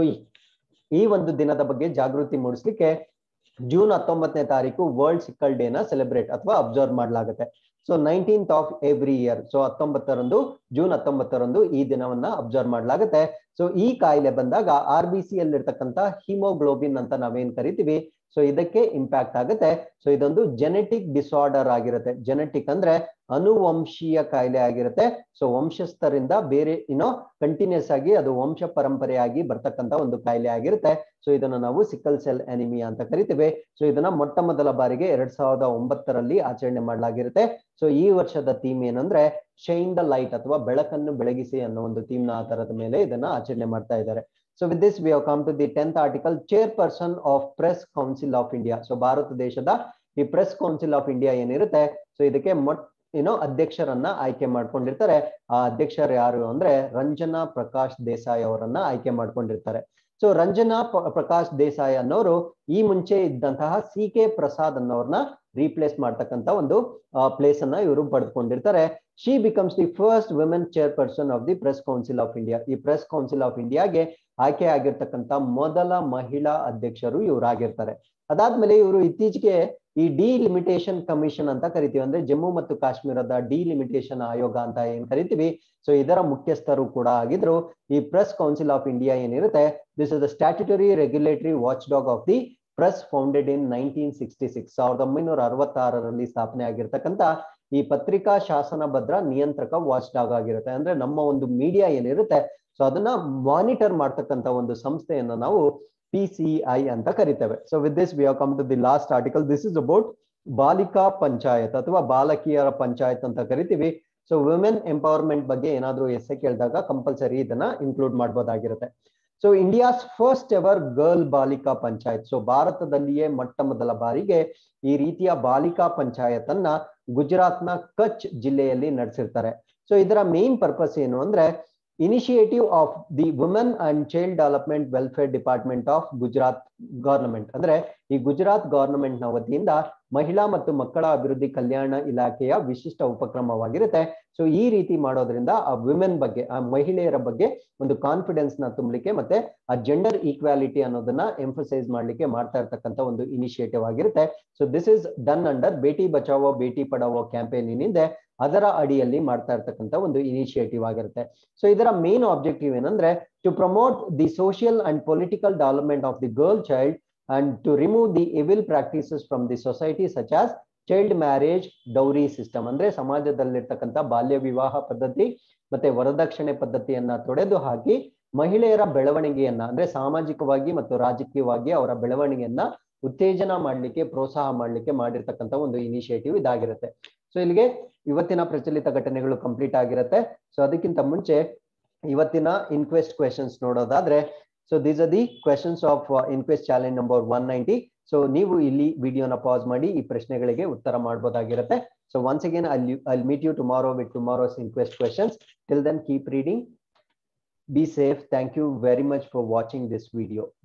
ಈ ಒಂದು ದಿನದ ಬಗ್ಗೆ ಜಾಗೃತಿ ಮೂಡಿಸ್ಲಿಕ್ಕೆ ಜೂನ್ ಹತ್ತೊಂಬತ್ತನೇ ತಾರೀಕು ವರ್ಲ್ಡ್ ಸಿಕ್ಕಲ್ ಡೇನ ಸೆಲೆಬ್ರೇಟ್ ಅಥವಾ ಅಬ್ಸರ್ವ್ ಮಾಡಲಾಗುತ್ತೆ so nineteenth of every year so ಹತ್ತೊಂಬತ್ತರಂದು ಜೂನ್ ಹತ್ತೊಂಬತ್ತರಂದು ಈ ದಿನವನ್ನ ಅಬ್ಸರ್ವ್ ಮಾಡಲಾಗುತ್ತೆ ಸೊ ಈ ಕಾಯಿಲೆ ಬಂದಾಗ ಆರ್ ಬಿ ಸಿ ಯಲ್ಲಿರ್ತಕ್ಕಂಥ ಹಿಮೋಗ್ಲೋಬಿನ್ ಅಂತ ನಾವೇನ್ ಕರಿತೀವಿ ಸೊ ಇದಕ್ಕೆ ಇಂಪ್ಯಾಕ್ಟ್ ಆಗುತ್ತೆ ಸೊ ಇದೊಂದು ಜೆನೆಟಿಕ್ ಡಿಸಾರ್ಡರ್ ಆಗಿರುತ್ತೆ ಜೆನೆಟಿಕ್ ಅಂದ್ರೆ ಅನುವಂಶೀಯ ಕಾಯಿಲೆ ಆಗಿರುತ್ತೆ ಸೊ ವಂಶಸ್ಥರಿಂದ ಬೇರೆ ಏನೋ ಕಂಟಿನ್ಯೂಸ್ ಆಗಿ ಅದು ವಂಶ ಪರಂಪರೆಯಾಗಿ ಬರ್ತಕ್ಕಂಥ ಒಂದು ಕಾಯಿಲೆ ಆಗಿರುತ್ತೆ ಸೊ ಇದನ್ನ ನಾವು ಸಿಕ್ಕಲ್ ಸೆಲ್ ಅನಿಮಿಯಾ ಅಂತ ಕರಿತೀವಿ ಸೊ ಇದನ್ನ ಮೊಟ್ಟ ಮೊದಲ ಬಾರಿಗೆ ಎರಡ್ ಸಾವಿರದ ಒಂಬತ್ತರಲ್ಲಿ ಆಚರಣೆ ಮಾಡಲಾಗಿರುತ್ತೆ ಸೊ ಈ ವರ್ಷದ ಥೀಮ್ ಏನಂದ್ರೆ ಶೈನ್ ದ ಲೈಟ್ ಅಥವಾ ಬೆಳಕನ್ನು ಬೆಳಗಿಸಿ ಅನ್ನೋ ಒಂದು ಥೀಮ್ ನ ಆಧಾರದ ಮೇಲೆ ಇದನ್ನ ಆಚರಣೆ ಮಾಡ್ತಾ ಇದ್ದಾರೆ so with this we have come to the tenth article chairperson of press council of India so ಭಾರತ ದೇಶದ ಈ ಪ್ರೆಸ್ ಕೌನ್ಸಿಲ್ ಆಫ್ ಇಂಡಿಯಾ ಏನಿರುತ್ತೆ ಸೊ ಇದಕ್ಕೆ ಮೊಟ್ ಏನೋ ಅಧ್ಯಕ್ಷರನ್ನ ಆಯ್ಕೆ ಮಾಡ್ಕೊಂಡಿರ್ತಾರೆ ಆ ಅಧ್ಯಕ್ಷರು ಯಾರು ಅಂದ್ರೆ ರಂಜನಾ ಪ್ರಕಾಶ್ ದೇಸಾಯಿ ಅವರನ್ನ ಆಯ್ಕೆ ಮಾಡ್ಕೊಂಡಿರ್ತಾರೆ ಸೊ ರಂಜನಾ ಪ್ರಕಾಶ್ ದೇಸಾಯಿ ಅನ್ನೋರು ಈ ಮುಂಚೆ ಇದ್ದಂತಹ ಸಿ ಕೆ ಪ್ರಸಾದ್ ಅನ್ನೋರ್ನ ರೀಪ್ಲೇಸ್ ಮಾಡ್ತಕ್ಕಂಥ ಒಂದು ಪ್ಲೇಸ್ ಅನ್ನ ಇವರು ಪಡೆದುಕೊಂಡಿರ್ತಾರೆ she becomes the first women chairperson of the press council of India ಈ ಪ್ರೆಸ್ ಕೌನ್ಸಿಲ್ ಆಫ್ ಇಂಡಿಯಾಗೆ ಆಯ್ಕೆ ಆಗಿರ್ತಕ್ಕಂಥ ಮೊದಲ ಮಹಿಳಾ ಅಧ್ಯಕ್ಷರು ಇವರಾಗಿರ್ತಾರೆ ಅದಾದ್ಮೇಲೆ ಇವರು ಇತ್ತೀಚೆಗೆ ಈ ಡಿಲಿಮಿಟೇಷನ್ ಕಮಿಷನ್ ಅಂತ ಕರಿತೀವಿ ಅಂದ್ರೆ ಜಮ್ಮು ಮತ್ತು ಕಾಶ್ಮೀರದ ಡಿಲಿಮಿಟೇಷನ್ ಆಯೋಗ ಅಂತ ಏನ್ ಕರಿತೀವಿ ಸೊ ಇದರ ಮುಖ್ಯಸ್ಥರು ಕೂಡ ಆಗಿದ್ರು ಈ ಪ್ರೆಸ್ ಕೌನ್ಸಿಲ್ ಆಫ್ ಇಂಡಿಯಾ ಏನಿರುತ್ತೆ this is the statutory regulatory watchdog of the press founded in nineteen sixty six ಸಾವಿರದ ಒಂಬೈನೂರ ಅರವತ್ತಾರರಲ್ಲಿ ಸ್ಥಾಪನೆ ಆಗಿರ್ತಕ್ಕಂಥ ಈ ಪತ್ರಿಕಾ ಶಾಸನಭದ್ರ ನಿಯಂತ್ರಕ ವಾಚ್ ಡಾಗ್ ಆಗಿರುತ್ತೆ ಅಂದ್ರೆ ನಮ್ಮ ಒಂದು ಮೀಡಿಯಾ ಏನಿರುತ್ತೆ ಸೊ ಅದನ್ನ ಮಾನಿಟರ್ ಮಾಡ್ತಕ್ಕಂಥ ಒಂದು ಸಂಸ್ಥೆಯನ್ನ ನಾವು ಪಿ ಸಿ ಐ ಅಂತ ಕರಿತೇವೆ so with this we have come to the last article this is about Balika panchayat ಅಥವಾ ಬಾಲಕಿಯರ ಪಂಚಾಯತ್ ಅಂತ ಕರಿತೀವಿ ಸೊ ವುಮೆನ್ ಎಂಪವರ್ಮೆಂಟ್ ಬಗ್ಗೆ ಏನಾದ್ರೂ ಎಸ್ಸೆ ಕೇಳಿದಾಗ ಕಂಪಲ್ಸರಿ ಇದನ್ನ ಇನ್ಕ್ಲೂಡ್ ಮಾಡ್ಬೋದಾಗಿರುತ್ತೆ so India's first ever girl Balika panchayat so ಭಾರತದಲ್ಲಿಯೇ ಮೊಟ್ಟ ಮೊದಲ ಬಾರಿಗೆ ಈ ರೀತಿಯ ಬಾಲಿಕಾ ಪಂಚಾಯತ್ ಅನ್ನ ಗುಜರಾತ್ನ ಕಚ್ ಜಿಲ್ಲೆಯಲ್ಲಿ ನಡೆಸಿರ್ತಾರೆ ಸೊ ಇದರ ಮೇನ್ ಪರ್ಪಸ್ ಏನು ಅಂದ್ರೆ initiative of the women and child development welfare department of Gujarat government ಅಂದ್ರೆ ಈ ಗುಜರಾತ್ ಗವರ್ನಮೆಂಟ್ ನ ವತಿಯಿಂದ ಮಹಿಳಾ ಮತ್ತು ಮಕ್ಕಳ ಅಭಿವೃದ್ಧಿ ಕಲ್ಯಾಣ ಇಲಾಖೆಯ ವಿಶಿಷ್ಟ ಉಪಕ್ರಮವಾಗಿರುತ್ತೆ ಸೊ ಈ ರೀತಿ ಮಾಡೋದ್ರಿಂದ ಆ ವಿಮೆನ್ ಬಗ್ಗೆ ಆ ಮಹಿಳೆಯರ ಬಗ್ಗೆ ಒಂದು ಕಾನ್ಫಿಡೆನ್ಸ್ ನ ತುಂಬಲಿಕ್ಕೆ ಮತ್ತೆ ಆ ಜೆಂಡರ್ ಈಕ್ವಾಲಿಟಿ ಅನ್ನೋದನ್ನ ಎಂಫಸೈಸ್ ಮಾಡ್ಲಿಕ್ಕೆ ಮಾಡ್ತಾ ಇರ್ತಕ್ಕಂಥ ಒಂದು ಇನಿಷಿಯೇಟಿವ್ ಆಗಿರುತ್ತೆ so this is done under Beti Bachao Beti Padhao campaign ಏನಿದೆ ಅದರ ಅಡಿಯಲ್ಲಿ ಮಾಡ್ತಾ ಇರ್ತಕ್ಕಂಥ ಒಂದು ಇನಿಷಿಯೇಟಿವ್ ಆಗಿರುತ್ತೆ ಸೊ ಇದರ ಮೇನ್ ಆಬ್ಜೆಕ್ಟಿವ್ ಏನಂದ್ರೆ to promote the social and political development of the girl child and to remove the evil practices from the society such as child marriage dowry system ಅಂದ್ರೆ ಸಮಾಜದಲ್ಲಿರ್ತಕ್ಕಂಥ ಬಾಲ್ಯ ವಿವಾಹ ಪದ್ಧತಿ ಮತ್ತೆ ವರದಕ್ಷಿಣೆ ಪದ್ಧತಿಯನ್ನ ತೊಡೆದು ಹಾಕಿ ಮಹಿಳೆಯರ ಬೆಳವಣಿಗೆಯನ್ನ ಅಂದ್ರೆ ಸಾಮಾಜಿಕವಾಗಿ ಮತ್ತು ರಾಜಕೀಯವಾಗಿ ಅವರ ಬೆಳವಣಿಗೆಯನ್ನ ಉತ್ತೇಜನ ಮಾಡ್ಲಿಕ್ಕೆ ಪ್ರೋತ್ಸಾಹ ಮಾಡ್ಲಿಕ್ಕೆ ಮಾಡಿರ್ತಕ್ಕಂಥ ಒಂದು ಇನಿಷಿಯೇಟಿವ್ ಇದಾಗಿರುತ್ತೆ ಸೊ ಇಲ್ಲಿಗೆ ಇವತ್ತಿನ ಪ್ರಚಲಿತ ಘಟನೆಗಳು ಕಂಪ್ಲೀಟ್ ಆಗಿರುತ್ತೆ ಸೊ ಅದಕ್ಕಿಂತ ಮುಂಚೆ ಇವತ್ತಿನ ಇನ್ಕ್ವೆಸ್ಟ್ ಕ್ವೆಶನ್ಸ್ ನೋಡೋದಾದ್ರೆ so these are the questions of inquest challenge number one ninety so ನೀವು ಇಲ್ಲಿ ವಿಡಿಯೋನ ಪಾಸ್ ಮಾಡಿ ಈ ಪ್ರಶ್ನೆಗಳಿಗೆ ಉತ್ತರ ಮಾಡಬಹುದಾಗಿರುತ್ತೆ ಸೊ ಒನ್ಸ್ ಅಗೇನ್ ಅಲ್ಲಿ I meet you tomorrow with tomorrow's inquest questions till then keep reading be safe thank you very much for watching this video